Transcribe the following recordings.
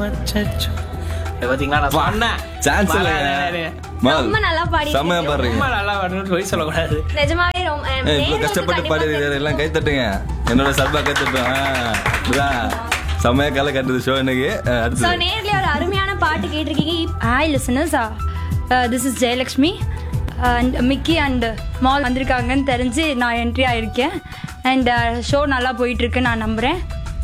அச்சச்சோ. இதை பாத்தீங்களா நான் சொன்னேன் சான்ஸ் இல்ல ரொம்ப நல்லா பாடிட்டு செம்மையா இருக்கீங்க. பாடுறீங்க ரொம்ப நல்லா பாடணும்னு போய் சொல்லக்கூடாது நிஜமாவே ரொம்ப ஏய், நேர்ல இவ்வளவு வந்து கஷ்டப்பட்டு கண்டிப்பா பாடிருக்காரு எல்லாம் கை தட்டுங்க என்னோட சர்பா கை தட்டுவேன் செம்மையா கலை கட்டுது ஷோ எனக்கு அஹ், So, அடுத்து நேர்லயே ஒரு அருமையான பாட்டு கேட்டிருக்கீங்க hi listeners this is Jayalakshmi and Mickey and mall வந்திருக்காங்கன்னு தெரிஞ்சு நான் என்ட்ரி ஆயிருக்கேன் அண்ட் ஷோ நல்லா போயிட்டு இருக்கு நான் நம்புறேன்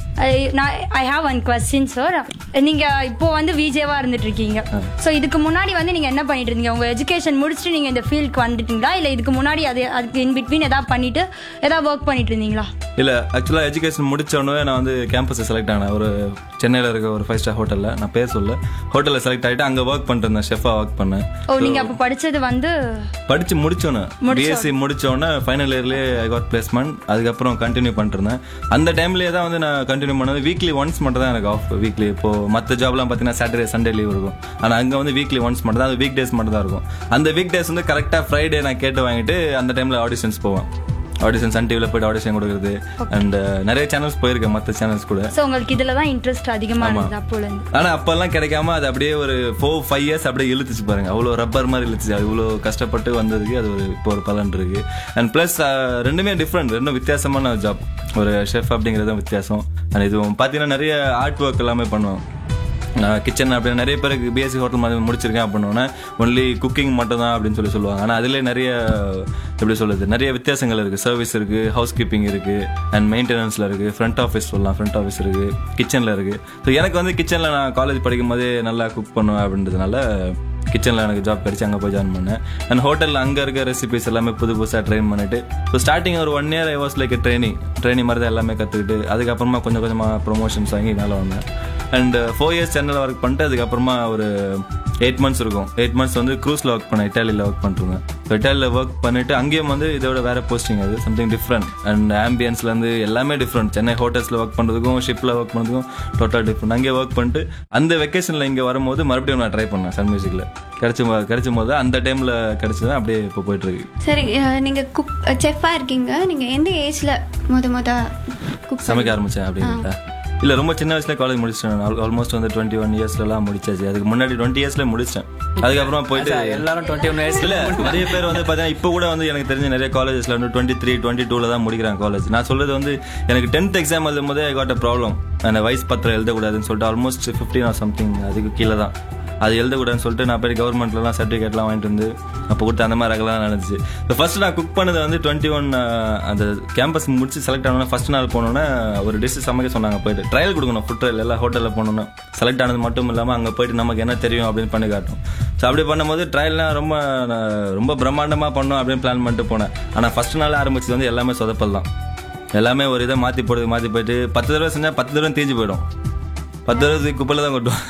I- நான் I have one question sir நீங்க இப்போ வந்து விஜேவா இருந்துட்டு இருக்கீங்க ஸோ இதுக்கு முன்னாடி வந்து நீங்க என்ன பண்ணிட்டு இருந்தீங்க உங்க எஜுகேஷன் முடிச்சுட்டு நீங்க இந்த ஃபீல்டுக்கு வந்துட்டீங்களா இல்ல இதுக்கு முன்னாடி அது அதுக்கு இன் பிட்வீன் ஏதாவது பண்ணிட்டு ஏதாவது ஒர்க் பண்ணிட்டு இருந்தீங்களா இல்ல ஆக்சுவலா எஜுகேஷன் முடிச்ச உடனே நான் வந்து கேம்பஸ் செலக்ட் ஆனேன் ஒரு சென்னையில இருக்க ஒரு ஃபைவ் ஸ்டார் ஹோட்டல்ல நான் பேர் சொல்ல ஹோட்டல்ல செலக்ட் ஆயிட்டு அங்க ஒர்க் பண்ணிட்டு இருந்தேன் ஷெஃபா ஒர்க் பண்ணேன் ஓ நீங்க அப்போ படிச்சது வந்து படிச்சு முடிச்சோன்னு பிஎஸ்சி முடிச்சோடனே ஃபைனல் இயர்லயே ஐ காட் பிளேஸ்மெண்ட் அதுக்கப்புறம் கண்டினியூ பண்ணிட்டு இருந்தேன் அந்த டைம்லயே தான் வந்து நான் கண்டினியூ பண்ணது வீக்லி ஒன்ஸ் மட்டும் தான் எனக்கு ஆஃப் வீக்லி இப்போ மற்ற ஜாப்லாம் பார்த்தீங்கன்னா சாட்டர்டே சண்டே லீவ் இருக்கும் ஆனால் அங்கே வந்து வீக்லி ஒன்ஸ் மட்டும் தான் அது வீக் டேஸ் மட்டும் தான் இருக்கும் அந்த வீக் டேஸ் வந்து கரெக்டாக ஃப்ரைடே நான் கேட்டு வாங்கிட்டு அந்த டைம்ல ஆடிஷன்ஸ் போவேன் ஆடிஷன் சன் டிவியில் போயிட்டு ஆடிஷன் கொடுக்குறது அண்ட் நிறைய சேனல்ஸ் போயிருக்கேன் மற்ற சேனல்ஸ் கூட ஸோ உங்களுக்கு இதுல தான் இன்ட்ரெஸ்ட் அதிகமா இருந்தது அப்போல இருந்து ஆனா அப்பெல்லாம் கிடைக்காம அது அப்படியே ஒரு ஃபோர் ஃபைவ் இயர்ஸ் அப்படியே இழுத்துச்சு பாருங்க அவ்வளோ ரப்பர் மாதிரி இழுத்துச்சு அவ்வளோ கஷ்டப்பட்டு வந்ததுக்கு அது ஒரு இப்போ ஒரு பலன் இருக்கு அண்ட் பிளஸ் ரெண்டுமே டிஃப்ரெண்ட் ரெண்டும் வித்தியாசமான ஜாப் ஒரு ஷெஃப் அப்படிங்கிறது வித்தியாசம் அண்ட் இது பார்த்தீங்கன்னா நிறைய ஆர்ட் ஒர்க் எல்லாமே பண்ணுவோம் கிச்சன் அப்படின்னு நிறைய பேருக்கு பிஎஸ்சி ஹோட்டல் மாதிரி முடிச்சிருக்கேன் அப்படின்னோடனே ஒன்லி குக்கிங் மட்டும் தான் அப்படின்னு சொல்லி சொல்லுவாங்க ஆனால் அதிலே நிறைய எப்படி சொல்லுது நிறைய வித்தியாசங்கள் இருக்குது சர்வீஸ் இருக்குது ஹவுஸ் கீப்பிங் இருக்குது அண்ட் மெயின்டெனன்ஸில் இருக்குது ஃப்ரண்ட் ஆஃபீஸ் சொல்லலாம் ஃப்ரண்ட் ஆஃபீஸ் இருக்குது கிச்சனில் இருக்குது ஸோ எனக்கு வந்து கிச்சனில் நான் காலேஜ் படிக்கும் போதே நல்லா குக் பண்ணுவேன் அப்படின்றதுனால கிச்சனில் எனக்கு ஜாப் கிடைச்சி அங்கே போய் ஜாயின் பண்ணேன் அண்ட் ஹோட்டலில் அங்கே இருக்க ரெசிபிஸ் எல்லாமே புது புதுசாக ட்ரெயின் பண்ணிட்டு ஸோ ஸ்டார்டிங் ஒரு one year I was like training training மாதிரி தான் எல்லாமே கற்றுக்கிட்டு அதுக்கப்புறமா கொஞ்சம் கொஞ்சமாக ப்ரொமோஷன்ஸ் வாங்கி மேலே வந்தேன் அண்ட் ஃபோர் இயர்ஸ் சென்னையில் ஒர்க் பண்ணிட்டு அதுக்கப்புறமா ஒரு எயிட் மந்த்ஸ் இருக்கும் எயிட் மந்த்ஸ் வந்து க்ரூஸில் ஒர்க் பண்ணேன் இட்டாலியில் ஒர்க் பண்ணிருந்தேன் ஸோ இட்டாலியில் ஒர்க் பண்ணிட்டு அங்கேயும் வந்து இதோட வேற போஸ்டிங் அது சம்திங் டிஃப்ரெண்ட் அண்ட் ஆம்பியன்ஸ்லேருந்து எல்லாமே டிஃப்ரெண்ட் சென்னை ஹோட்டல்ஸில் ஒர்க் பண்ணுறதுக்கும் ஷிப்பில் ஒர்க் பண்ணுறதுக்கும் டோட்டல் டிஃப்ரெண்ட் அங்கே ஒர்க் பண்ணிட்டு அந்த வெக்கேஷனில் இங்கே வரும்போது மறுபடியும் நான் ட்ரை பண்ணேன் சன் மியூசிக்கில் கிடைச்ச போ- கிடைச்ச போது அந்த டைமில் கிடைச்சது அப்படியே இப்போ போயிட்டு இருக்கு சரி அஹ், நீங்க குக் செஃப்பா இருக்கீங்க நீங்க எந்த ஏஜ்ல முத முத குக் சமைக்க ஆரம்பிச்சேன் அப்படின்ட்டா இல்ல ரொம்ப சின்ன வயசுல காலேஜ் முடிச்சிட்டேன் ஆல்மோஸ்ட் வந்து டுவெண்ட்டி ஒன் இயர்ஸ்லாம் முடிச்சாச்சு அதுக்கு முன்னாடி டுவெண்ட்டி இயர்ஸ்ல முடிச்சிட்டேன் அதுக்கப்புறமா போயிட்டு எல்லாரும் டுவெண்ட்டி ஒன் இல்ல நிறைய பேர் வந்து பாத்தீங்கன்னா இப்போ கூட வந்து எனக்கு தெரிஞ்ச நிறைய காலேஜஸ்ல வந்து டுவெண்ட்டி த்ரீ டுவெண்ட்டி டூல தான் முடிக்கிறாங்க காலேஜ் நான் சொல்றது வந்து எனக்கு டென்த் எக்ஸாம் எழுதும் போதே காட் அ ப்ராப்ளம் அந்த வயசு பத்திரம் எழுதக்கூடாதுன்னு சொல்லிட்டு ஆல்மோஸ்ட் ஃபிஃப்டீன் ஆர் சம்திங் அதுக்கு கீழே தான் அது எழுதக்கூடாதுன்னு சொல்லிட்டு நான் போய் கவர்மெண்ட்லலாம் சர்டிஃபிகேட்லாம் வாங்கிட்டு வந்து அப்போ கொடுத்து அந்த மாதிரி ரகலாம் நடந்துச்சு இப்போ ஃபர்ஸ்ட் நான் குக் பண்ணது வந்து டுவெண்ட்டி ஒன் அந்த கேம்பஸ் முடிச்சு செலக்ட் ஆனோன்னா ஃபர்ஸ்ட் நாள் போனோன்னே ஒரு டிஷ் சமைக்க சொன்னாங்க போயிட்டு ட்ரையல் கொடுக்கணும் ஃபுட் ட்ரையல் எல்லாம் ஹோட்டலில் போனோன்னா செலக்ட் ஆனது மட்டும் இல்லாமல் அங்கே போயிட்டு நமக்கு என்ன தெரியும் அப்படின்னு பண்ணி காட்டும் ஸோ அப்படி பண்ணும்போது ட்ரையல்லாம் ரொம்ப நான் ரொம்ப பிரம்மாண்டமாக பண்ணோம் அப்படின்னு பிளான் பண்ணிட்டு போனேன் ஆனால் ஃபர்ஸ்ட் நாள் ஆரம்பிச்சது வந்து எல்லாமே சொதப்பல் தான் எல்லாமே ஒரு இதை மாற்றி போடுறது மாற்றி போயிட்டு பத்து தடவை செஞ்சால் பத்து தடவை தீஞ்சு போயிடும் பத்து தடவை குப்பையில் தான் கொட்டுவோம்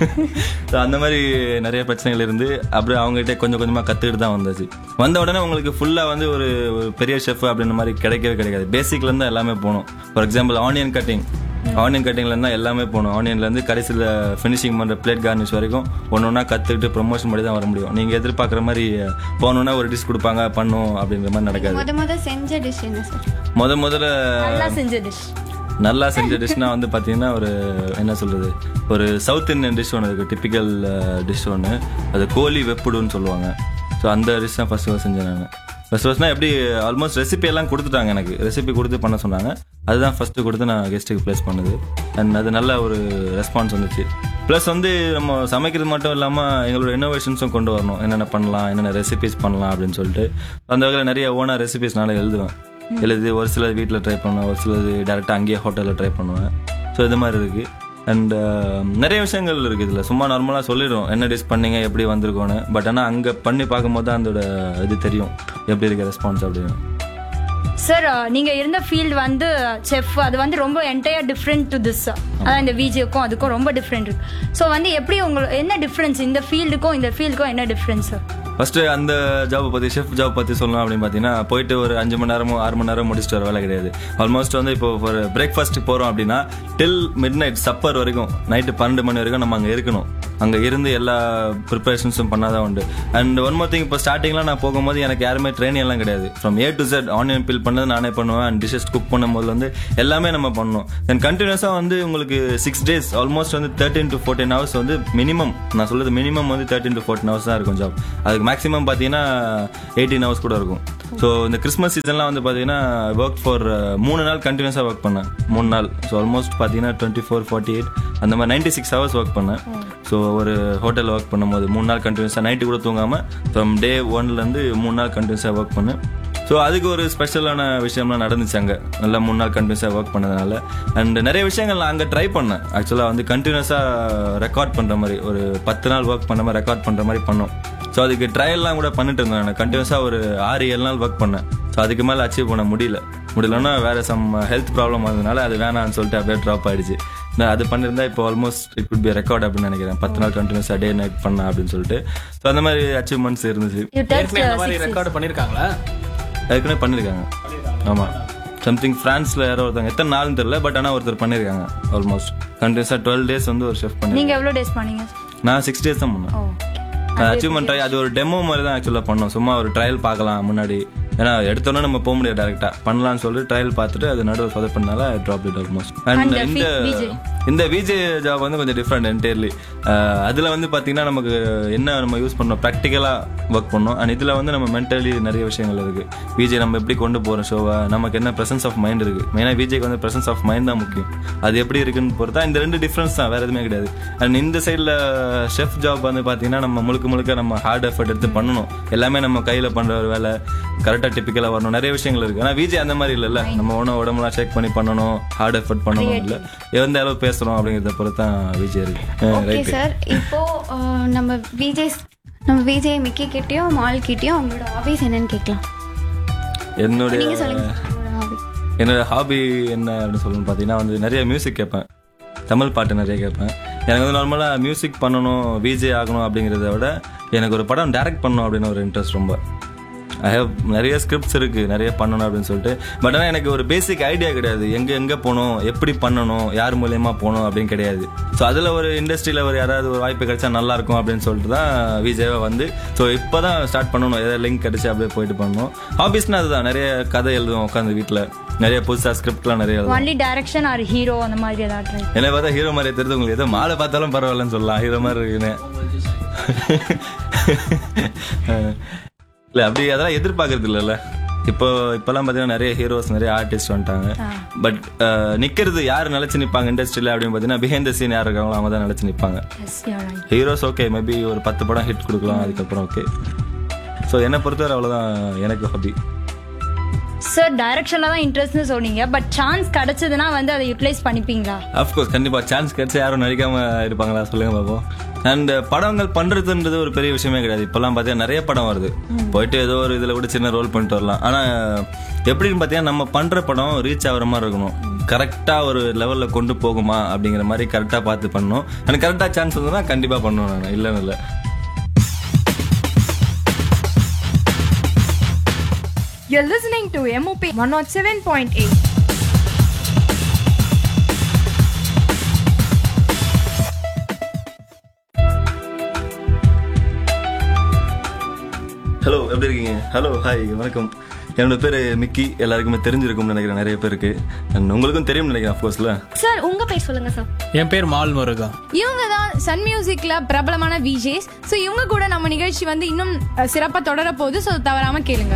ஸோ அந்த மாதிரி நிறைய பிரச்சனைகள் இருந்து அப்படியே அவங்ககிட்ட கொஞ்சம் கொஞ்சமாக கற்றுக்கிட்டு தான் வந்தாச்சு வந்த உடனே உங்களுக்கு ஃபுல்லாக வந்து ஒரு ஒரு பெரிய ஷெஃப் அப்படின்ற மாதிரி கிடைக்கவே கிடைக்காது பேசிக்லேருந்து எல்லாமே போகணும் for example onion cutting onion கட்டிங்ல தான் எல்லாமே போகணும் ஆனியன்லேருந்து கடைசியில் ஃபினிஷிங் பண்ணுற பிளேட் கார்னிஷ் வரைக்கும் ஒன்று ஒன்றா கற்றுக்கிட்டு ப்ரொமோஷன் பண்ணி தான் வர முடியும் நீங்கள் எதிர்பார்க்குற மாதிரி போனோன்னா ஒரு டிஷ் கொடுப்பாங்க பண்ணும் அப்படின்ற மாதிரி நடக்காது முத முத செஞ்ச டிஷ் என்ன சார் முத முதல்ல நல்லா செஞ்ச டிஷ் நல்லா செஞ்ச டிஷ்னா வந்து பார்த்தீங்கன்னா ஒரு என்ன சொல்றது ஒரு சவுத் இந்தியன் டிஷ் ஒன்று இருக்கு டிப்பிக்கல் டிஷ் ஒன்று அது கோழி வெப்புடுன்னு சொல்லுவாங்க ஸோ அந்த டிஷ் தான் ஃபர்ஸ்ட் ஃபர்ஸ்ட் செஞ்சேன் நான் ஃபர்ஸ்ட் ஃபர்ஸ்ட்னா எப்படி ஆல்மோஸ்ட் ரெசிபி எல்லாம் கொடுத்துட்டாங்க எனக்கு ரெசிபி கொடுத்து பண்ண சொன்னாங்க அதுதான் ஃபர்ஸ்ட் கொடுத்து நான் கெஸ்ட்டுக்கு ப்ளேஸ் பண்ணது அண்ட் அது நல்ல ஒரு ரெஸ்பான்ஸ் வந்துச்சு ப்ளஸ் வந்து நம்ம சமைக்கிறது மட்டும் இல்லாமல் எங்களோட இன்னோவேஷன்ஸும் கொண்டு வரணும் என்னென்ன பண்ணலாம் என்னென்ன ரெசிபிஸ் பண்ணலாம் அப்படின்னு சொல்லிட்டு அந்த வகையில் நிறைய ஓனாக ரெசிபிஸ் நான் எழுதுவேன் எழுதி ஒரு சிலது வீட்டில் ட்ரை பண்ணுவேன் ஒரு சிலது டேரெக்டாக அங்கேயே ஹோட்டலில் ட்ரை பண்ணுவேன் ஸோ இது மாதிரி இருக்குது அண்ட் நிறைய விஷயங்கள் இருக்குது இதில் சும்மா நார்மலாக சொல்லிடுவோம் என்ன டிஷ் பண்ணீங்க எப்படி வந்திருக்கோன்னு பட் ஆனால் அங்கே பண்ணி பார்க்கும்போது தான் அதோட இது தெரியும் எப்படி இருக்க ரெஸ்பான்ஸ் அப்படின்னு சார் நீங்க இருந்த ஃபீல்டு வந்து செஃப் அது வந்து ரொம்ப என்டையர் டிஃப்ரெண்ட் டு திஸ் அதான் இந்த விஜிக்கும் அதுக்கும் ரொம்ப டிஃப்ரெண்ட் இருக்கு ஸோ வந்து எப்படி உங்களுக்கு என்ன டிஃப்ரென்ஸ் இந்த ஃபீல்டுக்கும் இந்த ஃபீல்டுக்கும் என்ன டிஃப்ரென்ஸ் சார் ஃபர்ஸ்ட் அந்த ஜாப் பத்தி ஷெஃப் ஜாப் பத்தி சொல்லணும் அப்படின்னு பாத்தீங்கன்னா போயிட்டு ஒரு அஞ்சு மணி நேரமோ ஆறு மணி நேரம் முடிச்சுட்டு வர வேலை கிடையாது ஆல்மோஸ்ட் வந்து இப்போ ஒரு பிரேக்ஃபாஸ்ட் போறோம் அப்படின்னா டில் மிட் நைட் சப்பர் வரைக்கும் நைட்டு பன்னெண்டு மணி வரைக்கும் நம்ம அங்க இருக்கணும் அங்கே இருந்து எல்லா ப்ரிப்பரேஷன்ஸும் பண்ணாதான் உண்டு அண்ட் ஒன் மோர் திங் இப்போ ஸ்டார்டிங்லாம் நான் போகும்போது எனக்கு யாருமே ட்ரைனிங் எல்லாம் கிடையாது from A to Z onion peel பண்ணது நானே பண்ணுவேன் அண்ட் டிஷஸ் குக் பண்ணும்போது வந்து எல்லாமே நம்ம பண்ணோம் தென் கண்டினியூஸாக வந்து உங்களுக்கு சிக்ஸ் டேஸ் ஆல்மோஸ்ட் வந்து தேர்ட்டின் டு ஃபோர்டீன் ஹவர்ஸ் வந்து மினிமம் நான் சொல்றது மினிமம் வந்து தேர்ட்டின் டு ஃபோர்டீன் ஹவர்ஸ் தான் இருக்கும் ஜாப் அதுக்கு மேக்ஸிமம் பார்த்தீங்கன்னா எயிட்டீன் ஹவர்ஸ் கூட இருக்கும் ஸோ இந்த கிறிஸ்மஸ் சீசன்லாம் வந்து பார்த்தீங்கன்னா ஒர்க் ஃபார் மூணு நாள் கண்டினியூஸாக ஒர்க் பண்ணேன் மூணு நாள் ஸோ ஆல்மோஸ்ட் பார்த்தீங்கன்னா டுவெண்ட்டி ஃபோர் ஃபார்ட்டி எயிட் அந்த மாதிரி நைன்டி சிக்ஸ் ஹவர்ஸ் ஒர்க் பண்ணேன் ஸோ ஒரு ஹோட்டலில் ஒர்க் பண்ணும்போது மூணு நாள் கண்டினியூஸாக நைட்டு கூட தூங்காமல் ஃப்ரம் டே ஒன்லேருந்து மூணு நாள் கண்டினியூஸாக ஒர்க் பண்ணேன் ஸோ அதுக்கு ஒரு ஸ்பெஷலான விஷயம்லாம் நடந்துச்சு அங்கே நல்லா மூணு நாள் கண்டினியூஸாக ஒர்க் பண்ணதுனால அண்ட் நிறைய விஷயங்கள் நான் அங்கே ட்ரை பண்ணேன் ஆக்சுவலாக வந்து கண்டினியூஸாக ரெக்கார்ட் பண்ணுற மாதிரி ஒரு பத்து நாள் ஒர்க் பண்ண மாதிரி ரெக்கார்ட் பண்ணுற மாதிரி பண்ணோம் ஸோ அதுக்கு ட்ரையல்லாம் கூட பண்ணிட்டு இருந்தேன் நான் கண்டினியூஸாக ஒரு ஆறு ஏழு நாள் ஒர்க் பண்ணேன் ஸோ அதுக்கு மேலே அச்சீவ் பண்ண முடியல முடியலன்னா வேற சம் ஹெல்த் ப்ராப்ளம் வந்ததுனால அது வேணாம்னு சொல்லிட்டு அப்படியே ட்ராப் ஆயிடுச்சு நான் அது பண்ணியிருந்தா இப்போ almost it could be record அப்படின்னு நினைக்கிறேன் பத்து நாள் கண்டினியூஸாக டே நைட் பண்ண அப்படின்னு சொல்லிட்டு ஸோ அந்த மாதிரி அச்சீவ்மெண்ட்ஸ் இருந்துச்சு யூ டச் ஏற்கனவே அந்த மாதிரி ரெக்கார்டு பண்ணிருக்காங்களா ஏற்கனவே பண்ணியிருக்காங்க ஆமாம் சம்திங் ஃப்ரான்ஸில் யாரோ ஒருத்தவங்க எத்தனை நாள்னு தெரியல பட் ஆனால் ஒருத்தர் பண்ணியிருக்காங்க ஆல்மோஸ்ட் கண்டினியூஸாக டுவெல் டேஸ் வந்து ஒரு ஷெஃப் பண்ணி நீங்க எவ்வளவு டேஸ் பண்ணீங்க நான் சிக்ஸ் டேஸ் தான் பண்ணேன் அச்சீவ்மெண்ட் ட்ரை அது ஒரு டெமோ மாதிரி தான் ஆக்சுவலாக பண்ணோம் சும்மா ஒரு ட்ரையல் பார்க்கலாம் முன்னாடி ஏன்னா எடுத்தோன்னே நம்ம போக முடியாது டேரக்டா பண்ணலாம்னு சொல்லிட்டு ட்ரையல் பார்த்துட்டு அது நடுவில் சொதப்பினால drop it almost and the இந்த VJ. இந்த விஜே ஜாப் வந்து கொஞ்சம் டிஃப்ரெண்ட் என்டையர்லி அதில் வந்து பார்த்தீங்கன்னா நமக்கு என்ன நம்ம யூஸ் பண்ணோம் ப்ராக்டிக்கலாக ஒர்க் பண்ணோம் அண்ட் இதில் வந்து நம்ம மென்டலி நிறைய விஷயங்கள் இருக்குது விஜே நம்ம எப்படி கொண்டு போகிறோம் ஷோவை நமக்கு என்ன பிரசன்ஸ் ஆஃப் மைண்ட் இருக்குது மெயினாக விஜேக்கு வந்து பிரசன்ஸ் ஆஃப் மைண்ட் தான் முக்கியம் அது எப்படி இருக்குன்னு பொறுத்தா இந்த ரெண்டு டிஃப்ரென்ஸ் தான் வேறு எதுவுமே கிடையாது அண்ட் இந்த சைடில் ஷெஃப் ஜாப் வந்து பார்த்தீங்கன்னா நம்ம முழுக்க முழுக்க நம்ம ஹார்ட் எஃபர்ட் எடுத்து பண்ணணும் எல்லாமே நம்ம கையில் பண்ணுற ஒரு வேலை கரெக்டாக டிப்பிக்கலாக வரணும் நிறைய விஷயங்கள் இருக்குது ஆனால் விஜய் அந்த மாதிரி இல்லைல்ல நம்ம ஒன்றும் உடம்புலாம் செக் பண்ணி பண்ணணும் ஹார்ட் எஃபர்ட் பண்ணணும் இல்லை எந்த அளவு பேசுகிறோம் அப்படிங்கிறத பொறுத்து தான் விஜய் இருக்கு ஓகே ரைட் சார் இப்போ அஹ், நம்ம விஜய் நம்ம விஜய் மிக்கி கிட்டயும் மால் கிட்டயும் அவங்களோட ஹாபிஸ் என்னன்னு கேட்கலாம் என்னுடைய நீங்க சொல்லுங்க உங்களோட ஹாபி என்னோட ஹாபி என்ன அப்படின்னு சொல்லணும்னு பார்த்தீங்கன்னா வந்து நிறைய மியூசிக் கேட்பேன் தமிழ் பாட்டு நிறைய கேட்பேன் எனக்கு வந்து நார்மலாக மியூசிக் பண்ணணும் விஜே ஆகணும் அப்படிங்கிறத விட எனக்கு ஒரு படம் டைரக்ட் பண்ணணும் அப்படின்னு ஒரு இன்ட்ரெஸ்ட் ரொம்ப ஐ ஹேவ் நிறைய ஸ்கிரிப்ட்ஸ் இருக்குது நிறைய பண்ணணும் அப்படின்னு சொல்லிட்டு பட் ஆனால் எனக்கு ஒரு பேசிக் ஐடியா கிடையாது எங்கே எங்கே போகணும் எப்படி பண்ணணும் யார் மூலியமாக போகணும் அப்படின்னு கிடையாது ஸோ அதில் ஒரு இண்டஸ்ட்ரியில் ஒரு யாராவது ஒரு வாய்ப்பு கிடைச்சா நல்லா இருக்கும் அப்படின்னு சொல்லிட்டு தான் விஜயவா வந்து ஸோ இப்போ தான் ஸ்டார்ட் பண்ணணும் ஏதாவது லிங்க் கிடைச்சி அப்படியே போயிட்டு பண்ணணும் ஹாபிஸ்னா அதுதான் நிறைய கதை எழுதுவோம் உட்காந்து வீட்டில் நிறைய புதுசாக ஸ்கிரிப்ட்லாம் நிறைய எழுதுவோம் ஒன்லி டைரக்ஷன் ஆர் ஹீரோ அந்த மாதிரி ஏதாவது ட்ரை என்னை பார்த்தா ஹீரோ மாதிரி தெரிஞ்சு உங்களுக்கு ஏதோ மாலை பார்த்தாலும் பரவாயில்லன்னு சொல்லலாம் ஹீரோ மாதிரி இருக்குன்னு இல்லை அப்படி அதெல்லாம் எதிர்பார்க்கறது இல்லைல்ல இப்போ இப்போல்லாம் பார்த்தீங்கன்னா நிறைய ஹீரோஸ் நிறைய ஆர்டிஸ்ட் வந்துட்டாங்க பட் நிற்கிறது யார் நிலச்சி நிற்பாங்க இண்டஸ்ட்ரியில் அப்படின்னு பார்த்தீங்கன்னா பிஹைண்ட் த சீன் யார் இருக்காங்களோ அவங்க தான் நிலச்சி நிற்பாங்க yes you right heroes okay maybe ஒரு பத்து படம் ஹிட் கொடுக்கலாம் அதுக்கப்புறம் ஓகே ஸோ என்னை பொறுத்தவரை அவ்வளோதான் எனக்கு ஹாபி சார் டைரக்ஷன்ல தான் இன்ட்ரெஸ்ட்னு சொன்னீங்க பட் சான்ஸ் கிடைச்சதுன்னா வந்து அதை யூட்டிலைஸ் பண்ணிப்பீங்களா அஃப்கோர்ஸ் கண்டிப்பா சான்ஸ் கிடைச்சா யாரும் நடிக்காம இருப்பாங்களா சொல்லுங்க பாப்போம் அண்ட் படங்கள் பண்றதுன்றது ஒரு பெரிய விஷயமே கிடையாது இப்பெல்லாம் பார்த்தீங்கன்னா நிறைய படம் வருது போயிட்டு ஏதோ ஒரு இதுல கூட சின்ன ரோல் பண்ணிட்டு வரலாம் ஆனா எப்படின்னு பார்த்தீங்கன்னா நம்ம பண்ற படம் ரீச் ஆகுற மாதிரி இருக்கணும் கரெக்டா ஒரு லெவல்ல கொண்டு போகுமா அப்படிங்கிற மாதிரி கரெக்டா பார்த்து பண்ணணும் எனக்கு கரெக்டா சான்ஸ் வந்ததுன்னா கண்டிப்பா பண்ணுவேன் நான் இல்லைன்னு இல்லை You're listening to MOP 107.8. Hello எப்படி இருக்கீங்க ஹலோ ஹாய் வணக்கம் என்னோட பேர் மிக்கி எல்லாருக்குமே தெரிஞ்சிருக்கும்னு நினைக்கிறேன் நிறைய பேருக்கு அண்ட் உங்களுக்கும் தெரியும்னு நினைக்கிறேன் அஃப்கோர்ஸ்ல சார் உங்க பேர் சொல்லுங்க சார் என் பேர் மால் முருகா இவங்க தான் சன் மியூசிக்ல பிரபலமான விஜேஸ் ஸோ இவங்க கூட நம்ம நிகழ்ச்சி வந்து இன்னும் அஹ், சிறப்பா தொடர போகுது ஸோ தவறாம கேளுங்க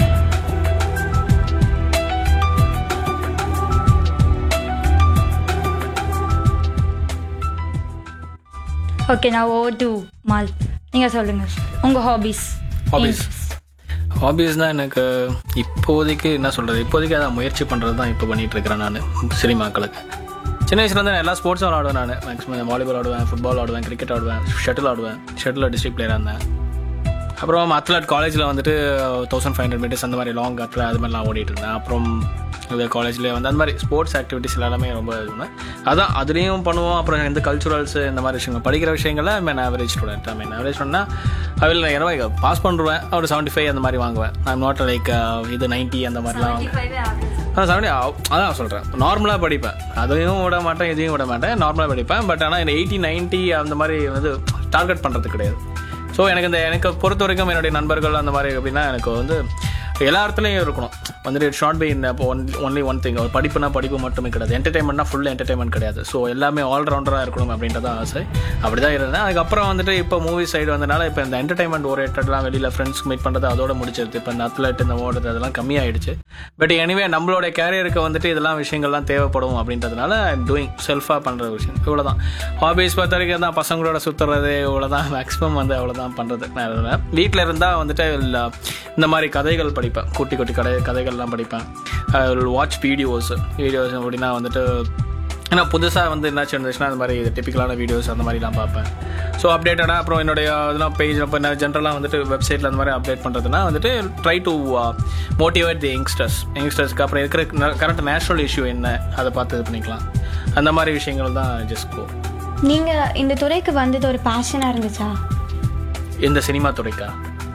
ஓகே நான் ஓவர் டு மால் நீங்க சொல்லுங்க உங்க ஹாபிஸ் ஹாபிஸ் ஹாபிஸ்னால் எனக்கு இப்போதைக்கு என்ன சொல்கிறது இப்போதைக்கு அதான் முயற்சி பண்ணுறது தான் இப்போ பண்ணிட்டு இருக்கிறேன் நான் சினிமாக்களுக்கு சின்ன வயசுலேருந்து நான் எல்லா ஸ்போர்ட்ஸும் விளாடுவேன் நான் மேக்ஸிமம் வாலிபால் ஆடுவேன் ஃபுட்பால் ஆடுவேன் கிரிக்கெட் ஆடுவேன் ஷட்டில் ஆடுவேன் ஷட்டில் டிஸ்ட்ரிக்ட் பிளேயராக இருந்தேன் அப்புறம் அத்லட் காலேஜில் வந்துட்டு தௌசண்ட் ஃபைவ் ஹண்ட்ரட் மீட்டர்ஸ் அந்த மாதிரி லாங் அத்லட் அது மாதிரிலாம் ஓடிட்டு இருந்தேன் அப்புறம் இது காலேஜ்லேயே வந்து அந்த மாதிரி ஸ்போர்ட்ஸ் ஆக்டிவிட்டிஸ் எல்லாமே ரொம்ப இது பண்ணேன் அதான் அதுலேயும் பண்ணுவோம் அப்புறம் இந்த கல்ச்சுரல்ஸ் இந்த மாதிரி விஷயங்கள் படிக்கிற விஷயங்கள்ல mean average student I mean average ஸ்டூடெண்ட்னா அவையில் இரவு பாஸ் பண்ணுவேன் ஒரு செவன்ட்டி ஃபைவ் அந்த மாதிரி வாங்குவேன் ஐம் நாட் லைக் இது நைன்ட்டி அந்த மாதிரிலாம் வாங்குவேன் ஆ செவன்டி அதான் சொல்கிறேன் நார்மலாக படிப்பேன் அதையும் விட மாட்டேன் இதையும் விட மாட்டேன் நார்மலாக படிப்பேன் பட் ஆனால் இந்த எயிட்டி நைன்ட்டி அந்த மாதிரி வந்து டார்கெட் பண்ணுறது கிடையாது ஸோ எனக்கு இந்த எனக்கு பொறுத்த வரைக்கும் என்னுடைய நண்பர்கள் அந்த மாதிரி அப்படின்னா எனக்கு வந்து எல்லா இடத்துலையும் இருக்கணும் வந்துட்டு it's not be in one only one thing ஒரு படிப்புனா படிப்பு மட்டுமே கிடையாது என்டர்டைன்மெண்ட்னா ஃபுல் என்டர்டைன்மெண்ட் கிடையாது ஸோ எல்லாமே ஆல்ரவுண்டராக இருக்கணும் அப்படின்றத ஆசை அப்படி தான் இருந்தேன் அதுக்கப்புறம் வந்துட்டு இப்போ மூவி சைடு வந்தனால இப்போ இந்த என்டர்டைன்மெண்ட் ஓரியன்டெல்லாம் வெளியில் ஃப்ரெண்ட்ஸ் மீட் பண்ணுறது அதோட முடிச்சிருது இப்போ இந்த அத்லெட் இந்த ஓடுறது அதெல்லாம் கம்மியாயிடுச்சு பட் எனிவே நம்மளோட கேரியருக்கு வந்துட்டு இதெல்லாம் விஷயங்கள்லாம் தேவைப்படும் அப்படின்றதுனால டூயிங் செல்ஃபாக பண்ணுற விஷயம் இவ்வளோதான் ஹாபிஸ் பொறுத்த வரைக்கும் தான் பசங்களோட சுற்றுறது இவ்வளோதான் மேக்ஸிமம் வந்து அவ்வளோதான் பண்ணுறது நான் வீட்டில் இருந்தால் வந்துட்டு இல்ல, இந்த மாதிரி கதைகள் படிப்பேன் குட்டி குட்டி கதை கதைகள்லாம் படிப்பேன் வாட்ச் வீடியோஸ் வீடியோஸ் அப்படின்னா வந்துட்டு ஏன்னா புதுசாக வந்து என்னாச்சு இருந்துச்சுன்னா அந்த மாதிரி டிப்பிக்கலான வீடியோஸ் அந்த மாதிரிலாம் பார்ப்பேன் ஸோ அப்டேட்டடாக அப்புறம் என்னுடைய இதெல்லாம் பேஜ் இப்போ நான் ஜென்ரலாக வந்துட்டு வெப்சைட்டில் அந்த மாதிரி அப்டேட் பண்ணுறதுனா வந்துட்டு try to motivate the youngsters யங்ஸ்டர்ஸ்க்கு அப்புறம் இருக்கிற கரெக்ட் நேஷனல் இஷ்யூ என்ன அதை பார்த்து இது பண்ணிக்கலாம் அந்த மாதிரி விஷயங்கள் தான் ஜஸ்ட் கோ நீங்க இந்த துறைக்கு வந்தது ஒரு பேஷனா இருந்துச்சா இந்த சினிமா துறைக்கா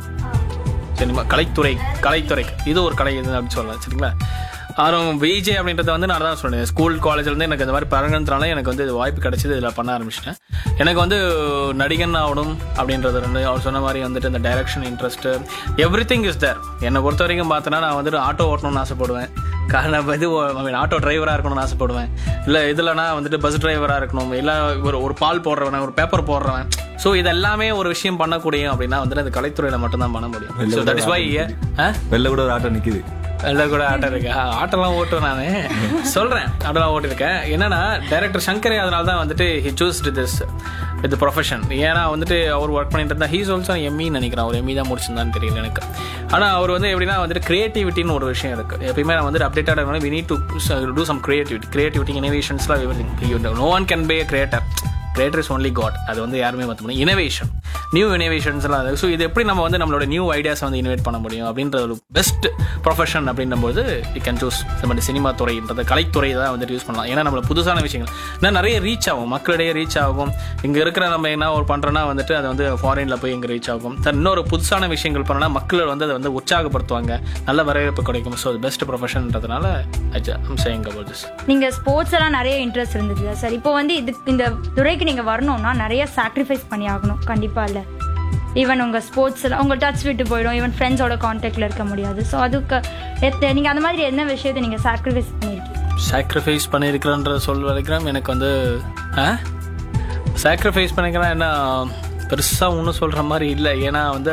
சினிமா கலைத்துறை கலைத்துறைக்கு இது ஒரு கலை இது அப்படின்னு சொல்லலாம் சரிங்களா அப்புறம் விஜே அப்படின்றத வந்து நான் தான் சொன்னேன் ஸ்கூல் காலேஜ்லேருந்து எனக்கு இந்த மாதிரி பழகினதுனால எனக்கு வந்து இது வாய்ப்பு கிடைச்சது இதில் பண்ண ஆரம்பிச்சிட்டேன் எனக்கு வந்து நடிகன் ஆகணும் அப்படின்றது ரெண்டு அவர் சொன்ன மாதிரி வந்துட்டு இந்த direction interest everything is there என்னை பொறுத்த வரைக்கும் பார்த்தோன்னா நான் வந்துட்டு ஆட்டோ ஓட்டணும்னு ஆசைப்படுவேன் காரணம் இது ஆட்டோ டிரைவராக இருக்கணும்னு ஆசைப்படுவேன் இல்லை இதுலனா வந்துட்டு பஸ் டிரைவராக இருக்கணும் இல்லை ஒரு ஒரு பால் போடுறவன் ஒரு பேப்பர் போடுறவன் ஸோ இது எல்லாமே ஒரு விஷயம் பண்ணக்கூடிய அப்படின்னா வந்துட்டு அந்த கலைத்துறையில் மட்டும்தான் பண்ண முடியும் so that is why ah வெளில கூட ஒரு ஆட்டோ நிக்குது எல்லாம் கூட ஆட்டம் இருக்கு ஆ, ஆட்டோலாம் ஓட்டுவேன் நான் சொல்றேன் ஆட்டோலாம் ஓட்டிருக்கேன் என்னன்னா டைரக்டர் சங்கரே அதனால தான் வந்துட்டு ஹி சூஸ் திஸ் இது ப்ரொஃபஷன் ஏன்னா வந்துட்டு அவர் ஒர்க் பண்ணிட்டு இருந்தா ஹீஸ் ஆல்சோ எம்இ நினைக்கிறேன் அவர் எம்இ தான் முடிச்சிருந்தான்னு தெரியல எனக்கு ஆனால் அவர் வந்து எப்படின்னா வந்துட்டு கிரியேட்டிவிட்டின்னு ஒரு விஷயம் இருக்கு எப்பயுமே நான் வந்துட்டு அப்டேட்டட் இருக்கணும் we need to do some creativity creativity இனோவேஷன்ஸ்லாம் no one can be creator creator is only God அது வந்து யாருமே மாற்ற முடியும் இனோவேஷன் நியூ இனோவேஷன்ஸ்லாம் அது ஸோ இது எப்படி நம்ம வந்து நம்மளோட நியூ ஐடியாஸ் வந்து இனோவேட் பண்ண முடியும் அப்படின்ற ஒரு பெஸ்ட் ப்ரொஃபஷன் அப்படின்னும்போது யூ கேன் சூஸ் நம்ம சினிமா துறைன்றது கலைத்துறை தான் வந்துட்டு யூஸ் பண்ணலாம் ஏன்னா நம்மள புதுசான விஷயங்கள் இன்னும் நிறைய ரீச் ஆகும் மக்களிடையே ரீச் ஆகும் இங்கே இருக்கிற நம்ம என்ன ஒரு பண்ணுறோன்னா வந்துட்டு அது வந்து ஃபாரினில் போய் இங்கே ரீச் ஆகும் சார் இன்னொரு புதுசான விஷயங்கள் பண்ணனா மக்கள் வந்து அதை வந்து உற்சாகப்படுத்துவாங்க நல்ல வரவேற்பு கிடைக்கும் ஸோ அது பெஸ்ட் ப்ரொஃபஷன்ன்றதுனால ஐம் சேயிங் அபவுட் திஸ் நீங்க ஸ்போர்ட்ஸ் எல்லாம் நிறைய இன்ட்ரெஸ்ட் இருந்துச்சு சார் இப்போ வந்து இது இந்த துறைக்கு நீங்க வரணும்னா நிறைய சாக்ரிஃபைஸ் பண்ணி ஆகணும் கண்டிப்பா இல்ல ஈவன் உங்க ஸ்போர்ட்ஸ் எல்லாம் உங்க டச் விட்டு போயிடும் ஈவன் ஃப்ரெண்ட்ஸோட கான்டாக்ட்ல இருக்க முடியாது ஸோ அதுக்கு எத்த- நீங்க அந்த மாதிரி என்ன விஷயத்தை நீங்க சாக்ரிஃபைஸ் பண்ணிருக்கீங்க சாக்ரிஃபைஸ் பண்ணியிருக்கிறேன்ற சொல் வரைக்கும் எனக்கு வந்து ஆ சாக்ரிஃபைஸ் பண்ணிக்கிறேன் என்ன பெருசாக ஒன்றும் சொல்கிற மாதிரி இல்லை ஏன்னா வந்து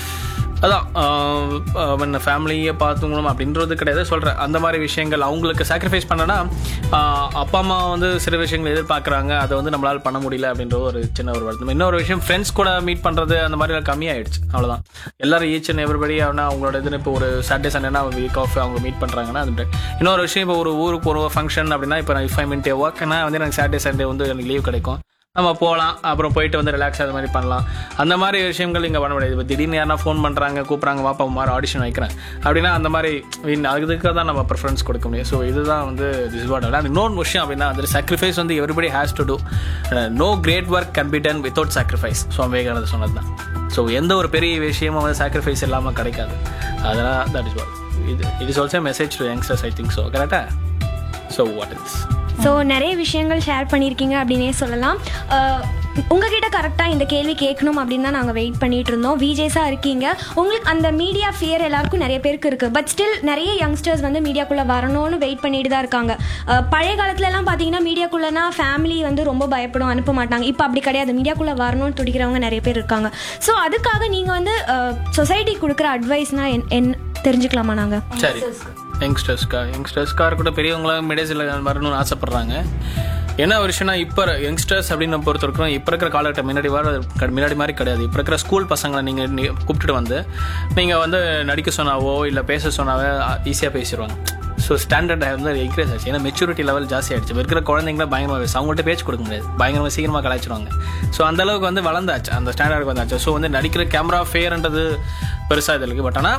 அதான் ஃபேமிலியை பார்த்துக்கணும் அப்படின்றது கிடையாது சொல்கிறேன் அந்த மாதிரி விஷயங்கள் அவங்களுக்கு சாக்ரிஃபைஸ் பண்ணனா அப்பா அம்மா வந்து சில விஷயங்கள் எதிர்பார்க்குறாங்க அதை வந்து நம்மளால் பண்ண முடியல அப்படின்ற ஒரு சின்ன ஒரு வருத்தம் இன்னொரு விஷயம் ஃப்ரெண்ட்ஸ் கூட மீட் பண்ணுறது அந்த மாதிரிலாம் கம்மியாயிடுச்சு அவ்வளோதான் எல்லாரும் ஈச் அண்ட் எவ்ரிபடி ஆனால் அவங்களோட இது இப்போ ஒரு சாட்டர்டே சண்டேனா வீக் ஆஃப் அவங்க மீட் பண்ணுறாங்கன்னா அது இன்னொரு விஷயம் இப்போ ஒரு ஊருக்கு ஒரு ஃபங்க்ஷன் அப்படின்னா இப்போ நான் ஃபைவ் மினிட் ஒர்க்னா வந்து எனக்கு சாட்டர்டே சண்டே வந்து எனக்கு லீவ் கிடைக்கும் நம்ம போகலாம் அப்புறம் போயிட்டு வந்து ரிலாக்ஸ் அது மாதிரி பண்ணலாம் அந்த மாதிரி விஷயங்கள் இங்கே பண்ண முடியாது இப்போ திடீர்னு யாரா ஃபோன் பண்ணுறாங்க கூப்பிட்றாங்க வாப்பா மாதிரி ஆடிஷன் வைக்கிறேன் அப்படின்னா அந்த மாதிரி win- அதுக்கு தான் நம்ம ப்ரிஃபரன்ஸ் கொடுக்க முடியும் ஸோ இதுதான் வந்து திஸ் வாட் அண்ட் இன்னொரு விஷயம் அப்படின்னா அது சாக்ரிஃபைஸ் வந்து everybody has to do no great work can be done without sacrifice so விவேகானந்தர் சொன்னது தான் ஸோ எந்த ஒரு பெரிய விஷயமும் வந்து சாக்ரிஃபைஸ் இல்லாமல் கிடைக்காது அதெல்லாம் தட் இஸ் வாட் இது it is also message to youngsters I think so கரெக்டாக ஸோ வாட் இஸ் ஸோ நிறைய விஷயங்கள் ஷேர் பண்ணியிருக்கீங்க அப்படின்னே சொல்லலாம் அஹ், உங்ககிட்ட கரெக்டாக இந்த கேள்வி கேட்கணும் அப்படின்னு தான் நாங்கள் வெயிட் பண்ணிட்டு இருந்தோம் விஜேஸாக இருக்கீங்க உங்களுக்கு அந்த மீடியா ஃபியர் எல்லாருக்கும் நிறைய பேருக்கு இருக்குது பட் ஸ்டில் நிறைய யங்ஸ்டர்ஸ் வந்து மீடியாக்குள்ளே வரணும்னு வெயிட் பண்ணிட்டு தான் இருக்காங்க அஹ், பழைய காலத்துல எல்லாம் பார்த்தீங்கன்னா மீடியாக்குள்ளனா ஃபேமிலி வந்து ரொம்ப பயப்படும் அனுப்ப மாட்டாங்க இப்போ அப்படி கிடையாது மீடியாக்குள்ளே வரணும்னு துடிக்கிறவங்க நிறைய பேர் இருக்காங்க ஸோ அதுக்காக நீங்கள் வந்து சொசைட்டி கொடுக்குற அட்வைஸ்னால் என் என் தெரிஞ்சுக்கலாமா நாங்கள் சரி யங்ஸ்டர்ஸ்க்கா யங்ஸ்டர்ஸ்க்கா இருக்கட்டும் பெரியவங்களாம் மெடேஸில் வரணும்னு ஆசைப்படுறாங்க என்ன ஒரு விஷயம்னா இப்போ யங்ஸ்டர்ஸ் அப்படின்னு நம்ம பொறுத்த வரைக்கும் இப்போ இருக்கிற காலகட்டம் முன்னாடி வர முன்னாடி மாதிரி கிடையாது இப்போ இருக்கிற ஸ்கூல் பசங்களை நீங்கள் கூப்பிட்டுட்டு வந்து நீங்கள் வந்து நடிக்க சொன்னாவோ இல்லை பேச சொன்னாவோ ஈஸியாக பேசிடுவாங்க ஸோ ஸ்டாண்டர்ட் வந்து இன்க்ரீஸ் ஆச்சு ஏன்னா மெச்சூரிட்டி லெவல் ஜாஸ்தி ஆயிடுச்சு இப்ப இருக்கிற குழந்தைங்கள பயங்கரமாக பேச அவங்கள்ட்ட பேச்சு கொடுக்க முடியாது பயங்கரமாக சீக்கிரமாக கலாய்ச்சிருவாங்க ஸோ அந்த அளவுக்கு வந்து வளர்ந்தாச்சு அந்த ஸ்டாண்டர்டுக்கு வந்தாச்சு ஸோ வந்து நடிக்கிற கேமரா ஃபேர்ன்றது பெருசாக இது இருக்குது பட் ஆனால்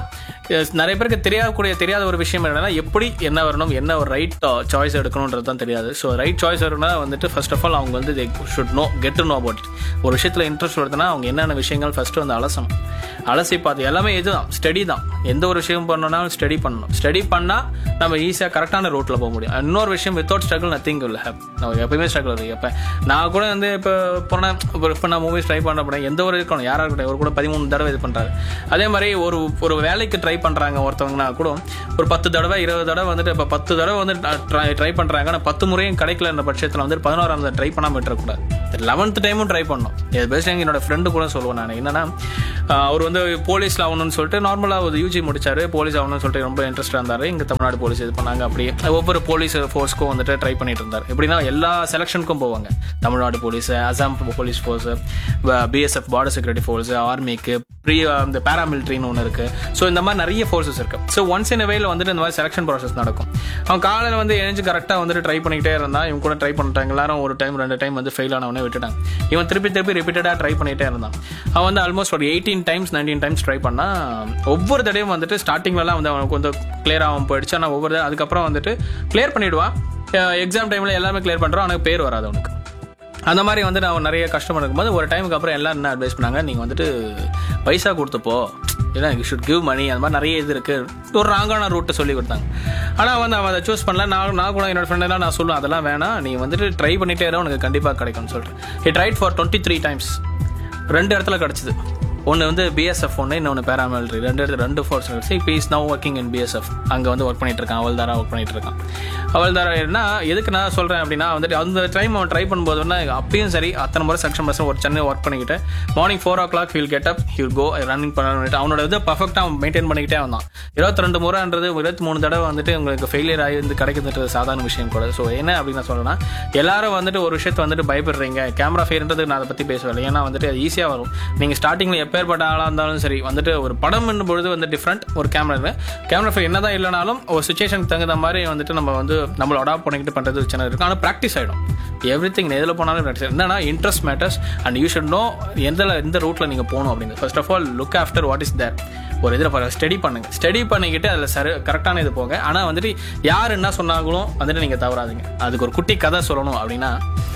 Yes, நிறைய பேருக்கு தெரியாதக்கூடிய தெரியாத ஒரு விஷயம் என்னன்னா எப்படி என்ன வரணும் என்ன ஒரு ரைட் சாய்ஸ் எடுக்கணுன்றது தான் தெரியாது ஸோ ரைட் சாய்ஸ் வரணும்னா வந்துட்டு ஃபர்ஸ்ட் ஆஃப் ஆல் அவங்க வந்து they should no get to know about ஒரு விஷயத்தில் இன்ட்ரெஸ்ட் வருதுன்னா அவங்க என்னென்ன விஷயங்கள் ஃபர்ஸ்ட் வந்து அலசணும் அலசி பார்த்து எல்லாமே இதுதான் ஸ்டடி தான் எந்த ஒரு விஷயம் பண்ணணும்னாலும் ஸ்டடி பண்ணணும் ஸ்டடி பண்ணால் நம்ம ஈஸியாக கரெக்டான ரூட்டில் போக முடியும் இன்னொரு விஷயம் வித்தவுட் ஸ்ட்ரகிள் நத்திங் இல்லை ஹேப் நம்ம எப்பயுமே ஸ்ட்ரகிள் இருக்கு எப்போ நான் கூட வந்து இப்போ போனேன் இப்போ நான் மூவிஸ் ட்ரை பண்ண போனேன் எந்த ஒரு இருக்கணும் யாராக இருக்கட்டும் ஒரு கூட பதிமூணு தடவை இது பண்ணுறாரு அதே மாதிரி ஒரு ஒரு வேலைக்கு ட்ரை பண்ணுறாங்க ஒருத்தவங்கன்னா கூட ஒரு பத்து தடவை இருபது தடவை வந்துட்டு இப்போ பத்து தடவை வந்து ட்ரை ட்ரை பண்ணுறாங்க ஆனால் பத்து முறையும் கிடைக்கல என்ற பட்சத்தில் வந்து பதினோராம் ட்ரை பண்ணாமல் விட்டுறக்கூடாது லெவன்த் டைமும் ட்ரை பண்ணணும் இது பெஸ்ட் என்னோட ஃப்ரெண்டு கூட சொல்லுவேன் நான் என்னன்னா ஆஹ் அவர் வந்து போலீஸில் ஆகணும்னு சொல்லிட்டு நார்மலாக ஒரு யூஜி முடிச்சாரு போலீஸ் ஆகணும்னு சொல்லிட்டு ரொம்ப இன்ட்ரெஸ்டாக இருந்தார் இங்கே தமிழ்நாடு போலீஸ் இது பண்ணாங்க அப்படியே ஒவ்வொரு போலீஸ் ஃபோர்ஸ்க்கும் வந்துட்டு ட்ரை பண்ணிட்டு இருந்தார் எப்படின்னா எல்லா செலெக்ஷனுக்கும் போவாங்க Tamil Nadu police Assam police force BSF border security force ஆர்மிக்கு ப்ரீ இந்த பேராமிலிட்ரின்னு ஒன்று இருக்கு ஸோ இந்த மாதிரி நிறைய ஃபோர்ஸஸ் இருக்கு ஸோ ஒன்ஸ் இன் வேல வந்துட்டு இந்த மாதிரி செலெக்ஷன் ப்ராசஸ் நடக்கும் அவன் காலையில் வந்து எழுந்து கரெக்டாக வந்துட்டு ட்ரை பண்ணிக்கிட்டே இருந்தான் இவன் கூட ட்ரை பண்ணிட்டாங்க எல்லாரும் ஒரு டைம் ரெண்டு டைம் வந்து ஃபெயில் ஆனவனே விட்டுட்டாங்க இவன் திருப்பி திருப்பி ரிப்பீட்டடாக ட்ரை பண்ணிகிட்டே இருந்தான் அவன் வந்து ஆல்மோஸ்ட் ஒரு eighteen times nineteen times try பண்ணா ஒவ்வொரு தடையும் வந்துட்டு ஸ்டார்டிங்லலாம் வந்து அவனுக்கு வந்து கிளியர் ஆகாமல் போயிடுச்சு ஆனால் ஒவ்வொரு தடவை அதுக்கப்புறம் வந்துட்டு கிளியர் பண்ணிடுவான் எக்ஸாம் டைமில் எல்லாமே கிளியர் பண்ணுறான் அவனுக்கு பேர் வராது அவனுக்கு அந்த மாதிரி வந்து நான் நிறைய கஷ்டம் இருக்கும்போது ஒரு டைமுக்கு அப்புறம் எல்லாரும் என்ன அட்வைஸ் பண்ணாங்க நீங்கள் வந்துட்டு பைசா கொடுத்துப்போ ஏன்னா யூ ஷுட் கிவ் மணி அந்த மாதிரி நிறைய இது இருக்குது ஒரு ராங்கான ரூட்டை சொல்லி கொடுத்தாங்க ஆனால் வந்து அவன் அதை சூஸ் பண்ணல நான் நான் கூட என்னோட ஃப்ரெண்டெல்லாம் நான் சொல்லுவேன் அதெல்லாம் வேணாம் நீ வந்துட்டு ட்ரை பண்ணிட்டே இரு உனக்கு கண்டிப்பாக கிடைக்கும்னு சொல்லிட்டு he tried for twenty three times ரெண்டு இடத்துல கிடச்சிது ஒன்று வந்து பிஎஸ்எஃப் ஒன்று இன்னொன்று பேராமிலிட்ரி ரெண்டு இடத்துல ரெண்டு ஃபோர்ஸ் கிடச்சி இப்போ is now working in BSF அங்கே வந்து ஒர்க் பண்ணிட்டு இருக்கான் அவள்தாரா ஒர்க் பண்ணிட்டு இருக்கான் அவள்தாரா என்ன எதுக்கு நான் சொல்கிறேன் அப்படின்னா வந்துட்டு அந்த டைம் அவன் ட்ரை பண்ணும்போது வந்து அப்பயும் சரி அத்தனை முறை செக்ஷன் பர்சன் ஒரு சென்னை ஒர்க் பண்ணிக்கிட்டு morning four o'clock he'll get up he'll go running பண்ணிட்டு அவனோட இதை பர்ஃபெக்டாக அவன் மெயின்டைன் பண்ணிக்கிட்டே வந்தான் இருபத்தி ரெண்டு முறைன்றது இருபத்தி மூணு தடவை வந்துட்டு உங்களுக்கு ஃபெயிலியர் ஆகி வந்து கிடைக்கிறது சாதாரண விஷயம் கூட ஸோ என்ன அப்படின்னு நான் சொல்லணும்னா எல்லாரும் வந்துட்டு ஒரு விஷயத்தை வந்துட்டு பயப்படுறீங்க கேமரா ஃபேர்ன்றது நான் அதை பற்றி பேசுவேன் ஏன்னா வந்துட்டு அது ஈஸியாக வரும் நீங்கள் ஸ்டார்டிங்கில் எப்பேற்பட்ட ஆளாக இருந்தாலும் சரி வந்துட்டு ஒரு படம் பொழுது வந்து டிஃப்ரெண்ட் ஒரு கேமரா கேமரா ஃபேர் என்னதான் இல்லைனாலும் ஒரு சுச்சுவேஷனுக்கு தகுந்த மாதிரி வந்துட்டு நம்ம வந்து நம்மள அடாப்ட் பண்ணிக்கிட்டு பண்ணுறது சேனல் இருக்கும் ஆனால் ப்ராக்டிஸ் ஆகிடும் எவ்ரி திங் எதில் போனாலும் ப்ராக்டிஸ் என்னன்னா interest matters and you should know எந்த எந்த ரூட்டில் நீங்கள் போகணும் அப்படின்னு first of all look after what is there ஒரு இதில் ஸ்டடி பண்ணுங்க ஸ்டடி பண்ணிக்கிட்டு அதில் சரி கரெக்டான இது போங்க ஆனால் வந்துட்டு யார் என்ன சொன்னாங்களும் வந்துட்டு நீங்கள் தவறாதீங்க அதுக்கு ஒரு குட்டி கதை சொல்லணும் அப்படின்னா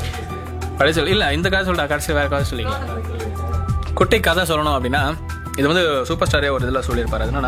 கடைசி இல்லை இந்த கதை சொல்லிட்டா கடைசி வேற கதை சொல்லிக்கலாம் குட்டி கதை சொல்லணும் அப்படின்னா இது வந்து சூப்பர் ஸ்டாரே ஒரு இதில் சொல்லியிருப்பாரு அது என்னன்னா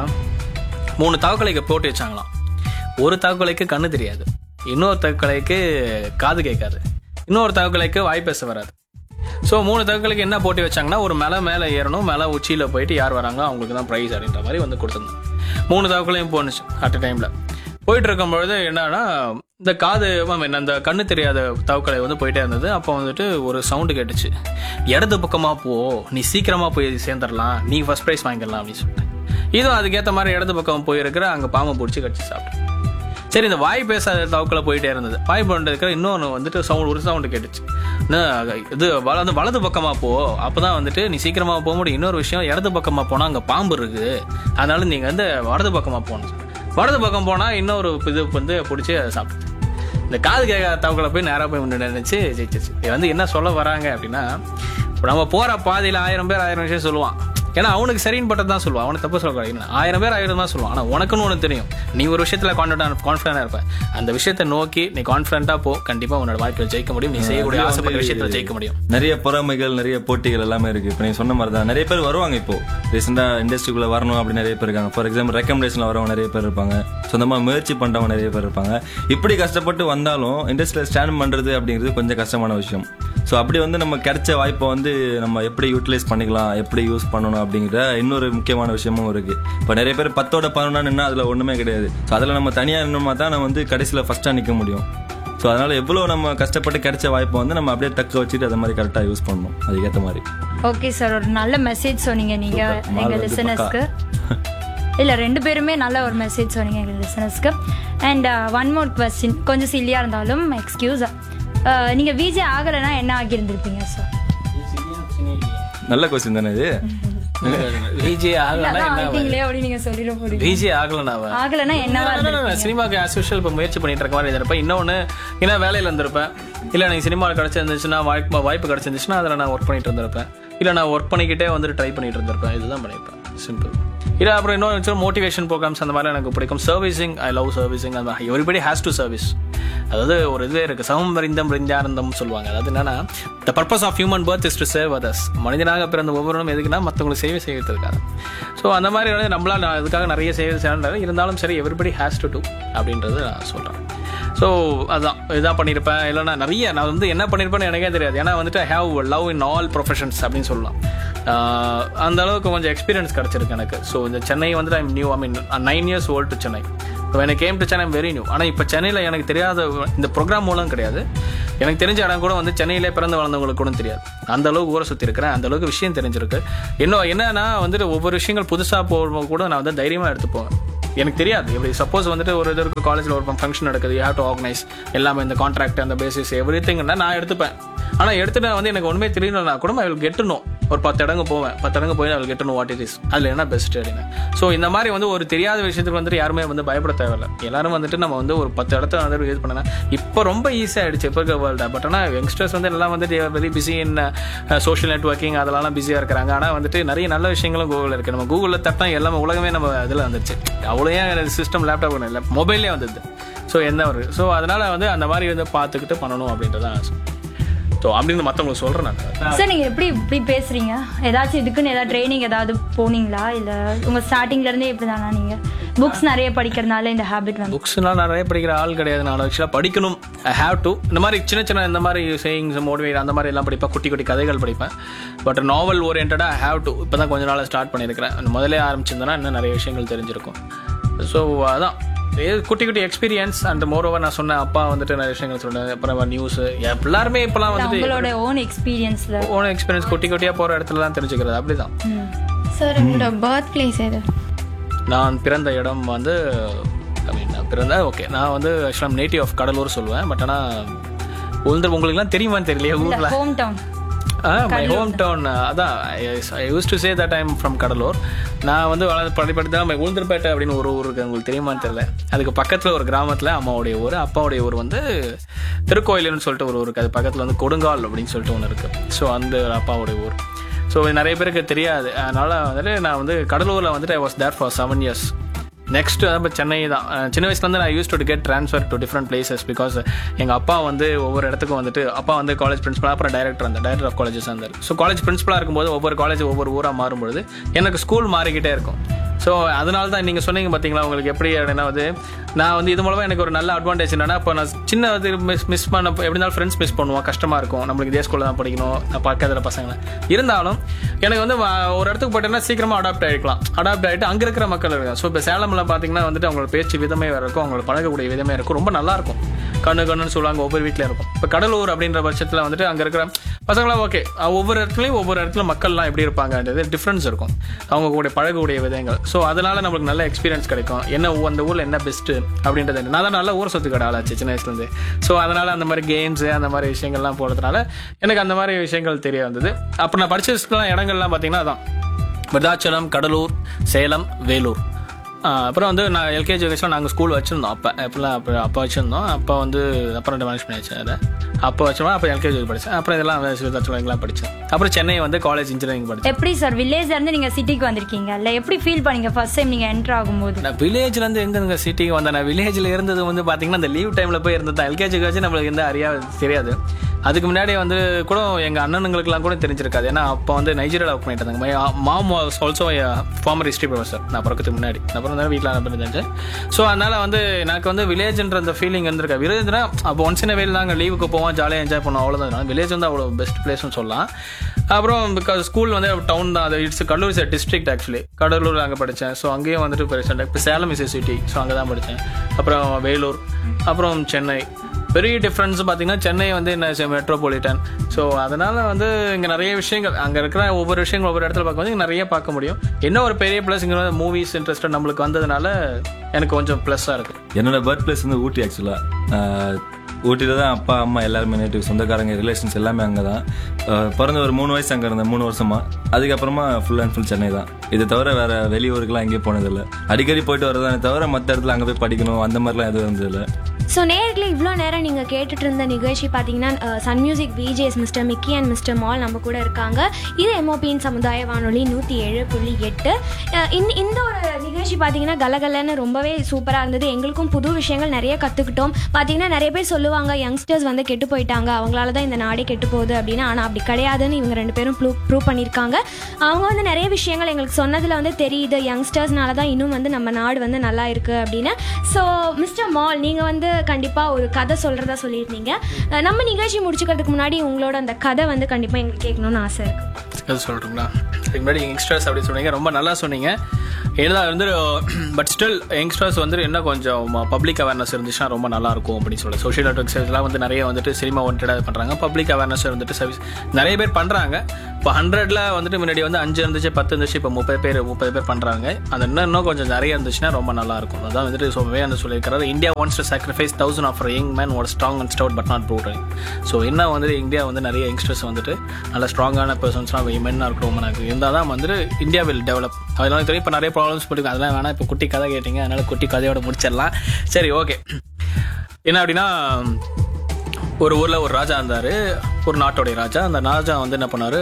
மூணு தவக்கலைக்கு போட்டு வச்சாங்களாம் ஒரு தவக்கலைக்கு கண்ணு தெரியாது இன்னொரு தவக்கலைக்கு காது கேட்காது இன்னொரு தவக்கலைக்கு வாய் பேச வராது ஸோ மூணு தவக்கலைக்கு என்ன போட்டி வச்சாங்கன்னா ஒரு மலை மேலே ஏறணும் மேலே உச்சியில் போயிட்டு யார் வராங்க அவங்களுக்கு தான் ப்ரைஸ் அப்படின்ற மாதிரி வந்து கொடுத்துருந்தாங்க மூணு தவக்கலையும் போணுச்சு அட் டைமில் போயிட்டு இருக்கும்பொழுது என்னன்னா இந்த காது ஆமா, என்ன அந்த கண்ணு தெரியாத தவக்கலை வந்து போயிட்டே இருந்தது அப்போ வந்துட்டு ஒரு சவுண்டு கேட்டுச்சு இடது பக்கமாக போ நீ சீக்கிரமாக போய் சேர்ந்துடலாம் நீ ஃபர்ஸ்ட் ப்ரைஸ் வாங்கிடலாம் அப்படின்னு சொல்லிட்டு இதுவும் அதுக்கேற்ற மாதிரி இடது பக்கம் போயிருக்கிற அங்கே பாம்பை பிடிச்சி கடிச்சு சாப்பிட்டு சரி இந்த வாய் பேசாத தவக்கல போயிட்டே இருந்தது வாய் பண்ணிட்டு இருக்கிற இன்னொன்று வந்துட்டு சவுண்ட் ஒரு சவுண்டு கேட்டுச்சு என்ன, இது வலது வலது பக்கமாக போ அப்பதான் வந்துட்டு நீ சீக்கிரமாக போக முடியும் இன்னொரு விஷயம் இடது பக்கமாக போனால் அங்கே பாம்பு இருக்குது அதனால நீங்கள் வந்து வலது பக்கமாக போகணும் வலது பக்கம் போனால் இன்னொரு இது வந்து பிடிச்சி சாப்பிட்டு இந்த காது கேட்காத தவக்கலை போய் நேராக போய் முன்னாடி நினைச்சு ஜெயிச்சிச்சு இது வந்து என்ன சொல்ல வராங்க அப்படின்னா இப்போ நம்ம போகிற பாதையில் ஆயிரம் பேர் ஆயிரம் விஷயம் சொல்லுவான் ஏன்னா அவனுக்கு சரின்னு பட்டது தான் சொல்லுவான் அவனுக்கு தப்பு சொல்லக்கூடாது இல்லை, ஆயிரம் பேர் ஆயிரம் தான் சொல்லுவான் ஆனால் உனக்குன்னு ஒன்று தெரியும் நீ ஒரு விஷயத்தில் கான்ஃபிடன்ட் கான்ஃபிடண்டாக இருப்ப அந்த விஷயத்தை நோக்கி நீ கான்ஃபிடண்ட்டாக போ கண்டிப்பாக உன்னோட வாழ்க்கையில் ஜெயிக்க முடியும் நீ செய்யக்கூடிய ஆசைப்பட்ட விஷயத்தில் ஜெயிக்க முடியும் நிறைய பொறாமைகள் நிறைய போட்டிகள் எல்லாமே இருக்கு இப்போ நீங்க சொன்ன மாதிரி தான் நிறைய பேர் வருவாங்க இப்போ ரீசெண்டா இண்டஸ்ட்ரிக்குள்ள வரணும் அப்படி நிறைய பேர் இருக்காங்க ஃபார் எக்ஸாம்பிள் ரெக்கமெண்டேஷன்ல வரவங்க நிறைய பேர் இருப்பாங்க சொந்தமா முயற்சி பண்றவங்க நிறைய பேர் இருப்பாங்க இப்படி கஷ்டப்பட்டு வந்தாலும் இண்டஸ்ட்ரியில் ஸ்டாண்ட் பண்றது அப்படிங்கிறது கொஞ்சம் கஷ்டமான விஷயம் ஸோ அப்படி வந்து நம்ம கிடைச்ச வாய்ப்பை வந்து நம்ம எப்படி யூட்டிலைஸ் பண்ணிக்கலாம் எப்படி யூஸ் பண்ணணும் அப்படிங்கிற இன்னொரு முக்கியமான விஷயமும் இருக்கு இப்போ நிறைய பேர் பத்தோட பதினொன்னா நின்னா அதுல ஒண்ணுமே கிடையாது ஸோ அதில் நம்ம தனியா நின்னோமா தான் நம்ம வந்து கடைசியில் ஃபர்ஸ்டா நிற்க முடியும் ஸோ அதனால எவ்வளோ நம்ம கஷ்டப்பட்டு கிடைச்ச வாய்ப்பை வந்து நம்ம அப்படியே தக்க வச்சுட்டு அதை மாதிரி கரெக்டாக யூஸ் பண்ணணும் அதுக்கேற்ற மாதிரி ஓகே சார் ஒரு நல்ல மெசேஜ் சொன்னீங்க நீங்க Super. எங்க மால் வந்து லிசனர்ஸ்க்கு இல்ல ரெண்டு பேருமே நல்ல ஒரு மெசேஜ் சொன்னீங்க எங்க லிசனர்ஸ்க்கு அண்ட் ஒன் மோர் கொஸ்டின் கொஞ்சம் சில்லியா இருந்தாலும் எக்ஸ்கியூஸ் நீங்க விஜே ஆகலைன்னா என்ன ஆகியிருந்திருப்பீங்க சார் நல்ல கொஸ்டின் தானே இது விஜே ஆகலன்னா என்ன ஆகிட்டீங்களே அப்படின்னு நீங்க சொல்லிட போறீங்க விஜே ஆகலன்னா அவன் ஆகலைன்னா என்னவா இருந்திருப்பீங்க? சினிமாக்கு ஆஸ் யூஷுவல் இப்போ முயற்சி பண்ணிட்டு இருக்க மாதிரி இருப்பேன் இன்னொன்று ஏன்னா வேலையில் இருந்திருப்பேன் இல்லை எனக்கு சினிமாவில் கிடச்சிருந்துச்சுன்னா வாய்ப்பு வாய்ப்பு கிடச்சிருந்துச்சுன்னா அதில் நான் ஒர்க் பண்ணிட்டு இருந்திருப்பேன் இல்லை நான் ஒர்க் பண்ணிக்கிட்டே வந்துட்டு ட்ரை பண்ணிட்டு இருந்திருப்பேன் இதுதான் பண்ணியிருப்பேன் சிம்பிள் இல்லை அப்புறம் இன்னொரு மோட்டிவேஷன் ப்ரோக்ராம்ஸ் அந்த மாதிரி எனக்கு பிடிக்கும் சர்வீசிங் ஐ லவ் சர்வீசிங் அந்த மாதிரி எவ்ரிபடி ஹேஸ் டு சர்வீஸ் அதாவது ஒரு இதுவே இருக்கு சமம் வரிந்தம் பிரிஞ்சானந்தம் சொல்லுவாங்க அதாவது என்னன்னா the purpose of human birth is to save others மனிதனாக பிறந்த ஒவ்வொருவரும் எதுக்குன்னா மற்றவங்களுக்கு சேவை செய்யறதுக்காக ஸோ அந்த மாதிரி வந்து நம்மளால் நான் அதுக்காக நிறைய சேவை செய்யறது இருந்தாலும் சரி எவ்ரிபடி ஹேஸ் டு டூ அப்படின்றது நான் சொல்கிறேன் ஸோ அதான் இதான் பண்ணியிருப்பேன் இல்லைன்னா நிறைய நான் வந்து என்ன பண்ணியிருப்பேன்னு எனக்கே தெரியாது ஏன்னா வந்துட்டு I have love in all professions அப்படின்னு சொல்லலாம் ஆஹ் அந்த அளவுக்கு கொஞ்சம் எக்ஸ்பீரியன்ஸ் கிடச்சிருக்கு எனக்கு ஸோ இந்த சென்னை வந்துட்டு I'm new I mean nine years old to Chennai எனக்கு came to Chennai very new ஆனால் இப்போ சென்னையில் எனக்கு தெரியாத இந்த ப்ரோக்ராம் மூலம் கிடையாது எனக்கு தெரிஞ்ச இடம் கூட வந்து சென்னையிலே பிறந்து வளர்ந்தவங்களுக்கு கூட தெரியாது அந்த அளவுக்கு ஊரை சுற்றி இருக்கிறேன் அந்த அளவுக்கு விஷயம் தெரிஞ்சிருக்கு இன்னும் என்னன்னா வந்துட்டு ஒவ்வொரு விஷயங்கள் புதுசாக போகும்போது கூட நான் வந்து தைரியமாக எடுத்து போவேன் எனக்கு தெரியாது எப்படி சப்போஸ் வந்துட்டு ஒரு இது இருக்கு காலேஜில் ஒரு ஃபங்க்ஷன் நடக்குது யூ ஹேவ் டு ஆர்கனைஸ் எல்லாமே இந்த கான்ட்ராக்ட் அந்த பேசிஸ் எவ்ரி திங்னா நான் எடுத்துப்பேன் ஆனால் எடுத்துட்டு வந்து எனக்கு ஒன்றுமே தெரியலனா கூட ஐ வில் கெட்டணும் ஒரு பத்து இடங்கு போவேன் பத்து இடங்கு போய் அவள் கெட்டணும் வாட் இட் இஸ் அதில் என்ன பெஸ்ட் அப்படின்னு ஸோ இந்த மாதிரி வந்து ஒரு தெரியாத விஷயத்துக்கு வந்துட்டு யாருமே வந்து பயப்பட தேவையில்ல எல்லாரும் வந்துட்டு நம்ம வந்து ஒரு பத்து இடத்த வந்து யூஸ் பண்ணனா இப்போ ரொம்ப ஈஸியாக ஆயிடுச்சு இப்போ இருக்க வேர்ல்டு பட் ஆனால் யங்ஸ்டர்ஸ் வந்து எல்லாம் வந்துட்டு very busy in social networking அதெல்லாம் பிஸியாக இருக்கிறாங்க ஆனால் வந்துட்டு நிறைய நல்ல விஷயங்களும் கூகுளில் இருக்குது நம்ம கூகுளில் தட்டினா எல்லாமே உலகமே நம்ம இதில் வந்துச்சு அவ்வளோ ஏன் சிஸ்டம் லேப்டாப் இல்லை மொபைல்லே வந்தது ஸோ எந்த ஒரு ஸோ அதனால வந்து அந்த மாதிரி வந்து பார்த்துக்கிட்டு பண்ணணும் அப்படின்றதான் ஆசை ஸோ அப்படின்னு மற்றவங்களுக்கு சொல்கிறேன் நான் சார் நீங்க எப்படி இப்படி பேசுறீங்க ஏதாச்சும் இதுக்குன்னு ஏதாவது ட்ரைனிங் ஏதாவது போனீங்களா இல்ல உங்க ஸ்டார்டிங்ல இருந்தே இப்படி தானா நீங்க புக்ஸ் நிறைய படிக்கிறதுனால இந்த ஹேபிட் வந்து புக்ஸ்லாம் நிறைய படிக்கிற ஆள் கிடையாது நான் ஆக்சுவலாக படிக்கணும் ஐ ஹேவ் டு இந்த மாதிரி சின்ன சின்ன இந்த மாதிரி சேயிங்ஸ் மோட்டிவேட் அந்த மாதிரி எல்லாம் படிப்பேன் குட்டி குட்டி கதைகள் படிப்பேன் பட் நாவல் ஓரியன்டாக ஐ ஹேவ் டு இப்போ தான் கொஞ்ச நாள் ஸ்டார்ட் பண்ணியிருக்கிறேன் முதலே ஆரம்பிச்சிருந்தேன்னா இன்னும் நிறைய விஷயங்கள் தெரிஞ்சிருக்கும் ஸோ அதான் இது குட்டி குட்டி எக்ஸ்பீரியன்ஸ் அண்ட் மோர் ஓவர் நான் சொன்னேன் அப்பா வந்துட்டு நிறைய விஷயங்கள் சொன்னேன் அப்புறம் நியூஸ் எல்லாருமே இப்போலாம் வந்துட்டு உங்களோட ஓன் எக்ஸ்பீரியன்ஸ்ல ஓன் எக்ஸ்பீரியன்ஸ் குட்டி குட்டியாக போகிற இடத்துல தான் தெரிஞ்சுக்கிறது அப்படிதான் சார் உங்களோட பர்த் பிளேஸ் எது நான் பிறந்த இடம் வந்து ஐ மீன் நான் பிறந்த ஓகே நான் வந்து ஆக்சுவலாக நேட்டிவ் ஆஃப் கடலூர் சொல்லுவேன் பட் ஆனால் உளுந்தர் உங்களுக்குலாம் தெரியுமான்னு தெரியலையே ஊரில் home town my home town அதான் I use to say that I'm from Cuddalore நான் வந்து வளர்ந்து படி படி தான் உளுந்தர்பேட்டை அப்படின்னு ஒரு ஊர் இருக்கு உங்களுக்கு தெரியுமான்னு தெரியல அதுக்கு பக்கத்தில் ஒரு கிராமத்தில் அம்மாவுடைய ஊர் அப்பாவுடைய ஊர் வந்து திருக்கோயிலுன்னு சொல்லிட்டு ஒரு ஊர் இருக்குது அது பக்கத்தில் வந்து கொடுங்கால் அப்படின்னு சொல்லிட்டு ஒன்று இருக்குது ஸோ அந்த அப்பாவுடைய ஊர் ஸோ நிறைய பேருக்கு தெரியாது அதனால் வந்துட்டு நான் வந்து கடலூரில் வந்துட்டு I was there for seven years next நம்ம சென்னை தான் அஹ் சின்ன வயசுலேருந்து நான் use to get transfer to different places because எங்கள் அப்பா வந்து ஒவ்வொரு இடத்துக்கும் வந்துட்டு அப்பா வந்து காலேஜ் பிரின்ஸ்பல் அப்புறம் டைரக்டர் அந்த டைரக்டர் ஆஃப் காலேஜஸ் இருந்தார் ஸோ காலேஜ் பிரின்ஸ்பலாக இருக்கும்போது ஒவ்வொரு காலேஜ் ஒவ்வொரு ஊராக மாறும்பொழுது எனக்கு ஸ்கூல் மாறிக்கிட்டே இருக்கும் ஸோ அதனால தான் நீங்கள் சொன்னீங்க பார்த்தீங்களா உங்களுக்கு எப்படி அப்படின்னா வந்து நான் வந்து இது மூலமாக எனக்கு ஒரு நல்ல அட்வான்டேஜ் என்னன்னா இப்போ நான் சின்ன இது மிஸ் மிஸ் பண்ண எப்படி இருந்தாலும் ஃப்ரெண்ட்ஸ் மிஸ் பண்ணுவோம் கஷ்டமாக இருக்கும் நம்மளுக்கு இதே ஸ்கூலில் தான் படிக்கணும் நான் பக்கத்தில் பசங்களை இருந்தாலும் எனக்கு வந்து வ- ஒரு இடத்துக்கு போயிட்டேன்னா சீக்கிரமாக அடாப்ட் ஆகிக்கலாம் அடாப்ட் ஆகிட்டு அங்கே இருக்கிற மக்கள் இருக்காங்க ஸோ இப்போ சேலமில் பார்த்தீங்கன்னா வந்துட்டு அவங்களோட பேச்சு விதமே வேறு இருக்கும் அவங்களோட பழகக்கூடிய விதமே இருக்கும் ரொம்ப நல்லா இருக்கும் கண்ணு கண்ணுன்னு சொல்லுவாங்க ஒவ்வொரு வீட்டில் இருக்கும் இப்போ கடலூர் அப்படின்ற பட்சத்தில் வந்துட்டு அங்கே இருக்கிற பசங்களாம் ஓகே ஒவ்வொரு இடத்துலையும் ஒவ்வொரு இடத்துல மக்கள்லாம் எப்படி இருப்பாங்கன்றது டிஃப்ரென்ஸ் இருக்கும் அவங்க கூட பழகக்கூடிய விதங்கள் ஸோ அதனால நம்மளுக்கு நல்ல எக்ஸ்பீரியன்ஸ் கிடைக்கும் என்ன ஊ- அந்த ஊரில் என்ன பெஸ்ட்டு அப்படின்றது நான் தான் நல்ல ஊர் சொத்து கடை ஆளாச்சு சின்ன வயசுலேருந்து ஸோ அதனால அந்த மாதிரி கேம்ஸு அந்த மாதிரி விஷயங்கள்லாம் போடுறதுனால எனக்கு அந்த மாதிரி விஷயங்கள் தெரிய வந்தது அப்போ நான் படிச்ச இடங்கள்லாம் பார்த்தீங்கன்னா அதான் விருதாச்சலம் கடலூர் சேலம் வேலூர் ஆஹ் அப்புறம் வந்து நான் எல்கேஜி வயசில் நாங்கள் ஸ்கூல் வச்சுருந்தோம் அப்போ எப்படிலாம் அப்போ அப்போ வச்சுருந்தோம் அப்போ வந்து அப்புறம் மேனேஜ் பண்ணி வச்சேன் அதை அப்போ வச்சோம் அப்போ எல்கேஜி படித்தேன் அப்புறம் இதெல்லாம் விருதாச்சலம் படித்தேன் அப்புறம் சென்னை வந்து காலேஜ் இன்ஜினியரிங் படித்தேன் எப்படி சார் வில்லேஜ்ல இருந்து நீங்க சிட்டிக்கு வந்திருக்கீங்க இல்ல எப்படி ஃபீல் பண்ணீங்க ஃபர்ஸ்ட் டைம் நீங்க என்டர் ஆகும்போது நான் வில்லேஜ்ல இருந்து எங்க சிட்டிக்கு வந்தேன் நான் வில்லேஜ்ல இருந்தது வந்து பாத்தீங்கன்னா அந்த லீவ் டைம்ல போய் இருந்தது எல்கேஜிக்கு வச்சு நம்மளுக்கு எந்த அறியா தெரியாது அதுக்கு முன்னாடி வந்து கூட எங்க அண்ணனுங்களுக்குலாம் கூட தெரிஞ்சிருக்காது ஏன்னா அப்போ வந்து நைஜீரியாவில் ஒர்க் பண்ணிட்டு இருந்தாங்க mom was also former history professor நான் பிறக்கிறதுக்கு முன்னாடி அப்புறம் தான் வீட்டில் அனுப்பியிருந்தேன் ஸோ அதனால வந்து எனக்கு வந்து வில்லேஜ்ன்ற அந்த ஃபீலிங் இருந்திருக்கா வில்லேஜ்னா அப்போ ஒன்ஸ் இன் வெயில் நாங்கள் லீவுக்கு போவோம் ஜாலியாக என்ஜாய் பண்ணுவோம் அவ்வளோதான் வில்லேஜ் வந்து அவ்வளோ பெஸ்ட் பிளேஸ்னு சொல்லலாம் அப்புறம் பிகாஸ் ஸ்கூல் வந்து டவுன் தான் அது it's Cuddalore is district actually Cuddalore அங்கே படித்தேன் ஸோ அங்கேயும் வந்துட்டு பெருசாக இப்போ சேலம் இஸ் சிட்டி ஸோ அங்கே தான் படித்தேன் அப்புறம் வேலூர் அப்புறம் சென்னை பெரிய டிஃப்ரென்ஸ் பார்த்தீங்கன்னா சென்னை வந்து என்ன மெட்ரோபாலிட்டன் ஸோ அதனால வந்து இங்கே நிறைய விஷயங்கள் அங்கே இருக்கிற ஒவ்வொரு விஷயங்கள் ஒவ்வொரு இடத்துல பார்க்கும்போது இங்க நிறைய பார்க்க முடியும் என்ன ஒரு பெரிய ப்ளஸ் இங்கே வந்து மூவிஸ் இன்ட்ரெஸ்ட் நம்மளுக்கு வந்ததுனால எனக்கு கொஞ்சம் ப்ளஸ்ஸாக இருக்குது என்னோட பர்த் பிளேஸ் வந்து ஊட்டி ஆக்சுவலாக ஊட்டியில் தான் அப்பா அம்மா எல்லாருமே நேட்டிவ் சொந்தக்காரங்க ரிலேஷன்ஸ் எல்லாமே அங்கே தான் பிறந்த ஒரு மூணு வயசு அங்கே இருந்தேன் மூணு வருஷமா அதுக்கப்புறமா ஃபுல் அண்ட் ஃபுல் சென்னை தான் இது தவிர வேற வெளியூருக்குலாம் எங்கேயும் போனதில்லை அடிக்கடி போயிட்டு வரதானே தவிர மற்ற இடத்துல அங்கே போய் படிக்கணும் அந்த மாதிரிலாம் எதுவும் இருந்ததில்லை ஸோ நேர்களே இவ்வளோ நேரம் நீங்கள் கேட்டுட்டு இருந்த நிகழ்ச்சி பார்த்தீங்கன்னா அஹ், Sun Music VJs mister Mickey and mister Mal நம்ம கூட இருக்காங்க இது எம்ஓபியின் சமுதாய வானொலி நூற்றி ஏழு புள்ளி எட்டு அஹ், இந்த இந்த ஒரு நிகழ்ச்சி பார்த்தீங்கன்னா கலகலன்னு ரொம்பவே சூப்பராக இருந்தது எங்களுக்கும் புது விஷயங்கள் நிறைய கற்றுக்கிட்டோம் பார்த்தீங்கன்னா நிறைய பேர் சொல்லுவாங்க யங்ஸ்டர்ஸ் வந்து கெட்டு போயிட்டாங்க அவங்களால தான் இந்த நாடே கெட்டு போகுது அப்படின்னு ஆனால் அப்படி கிடையாதுன்னு இவங்க ரெண்டு பேரும் ப்ரூவ் ப்ரூவ் பண்ணியிருக்காங்க அவங்க வந்து நிறைய விஷயங்கள் எங்களுக்கு சொன்னதில் வந்து தெரியுது யங்ஸ்டர்ஸ்னால தான் இன்னும் வந்து நம்ம நாடு வந்து நல்லா இருக்குது அப்படின்னு ஸோ மிஸ்டர் மால் நீங்கள் வந்து கண்டிப்பாக ஒரு கதை சொல்கிறதா சொல்லியிருந்தீங்க அஹ் நம்ம நிகழ்ச்சி முடிச்சுக்கிறதுக்கு முன்னாடி உங்களோட அந்த கதை வந்து கண்டிப்பாக எங்களுக்கு கேட்கணும்னு ஆசை இருக்குது அது சொல்கிறீங்களா இதுக்கு முன்னாடி யங்ஸ்டர்ஸ் அப்படி சொன்னீங்க ரொம்ப நல்லா சொன்னீங்க ஏன்னா வந்து பட் ஸ்டில் யங்ஸ்டர்ஸ் வந்து என்ன கொஞ்சம் பப்ளிக் அவேர்னஸ் இருந்துச்சுன்னா ரொம்ப நல்லா இருக்கும் அப்படின்னு சொல்லி சோஷியல் நெட்ஒர்க்ஸ் இதெல்லாம் வந்து நிறைய வந்துட்டு சினிமா ஒன்டடாக பண்ணுறாங்க பப்ளிக் அவேர்னஸ் வந்துட்டு சர்வீஸ் நிறைய பேர் பண்ணுறாங்க இப்போ ஹண்ட்ரட்ல வந்துட்டு முன்னாடி வந்து அஞ்சு இருந்துச்சு பத்து இருந்துச்சு இப்போ முப்பது பேர் முப்பது பேர் பண்ணுறாங்க அந்த இன்னும் இன்னும் கொஞ்சம் நிறைய இருந்துச்சுன்னா ரொம்ப நல்லா இருக்கும் அதான் வந்துட்டு ஸோ விவேகானந்த சொல்லியிருக்கிறாரு India wants to sacrifice thousand of young man ஒரு strong and stout but not brute so என்ன வந்துட்டு இந்தியா வந்து நிறைய யங்ஸ்டர்ஸ் வந்துட்டு நல்ல ஸ்ட்ராங்கான பர்சன்ஸ்லாம் மென்னாக இருக்கட்டும் உமனாக இருக்குது இருந்தால் தான் வந்துட்டு இந்தியா வில் டெவலப் அதெல்லாம் தெரியும் இப்போ நிறைய ப்ராப்ளம்ஸ் போட்டு அதெல்லாம் வேணாம் இப்போ குட்டி கதை கேட்டிங்க அதனால குட்டி கதையோட முடிச்சிடலாம் சரி ஓகே என்ன அப்படின்னா ஒரு ஊரில் ஒரு ராஜா இருந்தார் ஒரு நாட்டோடைய ராஜா அந்த ராஜா வந்து என்ன பண்ணார்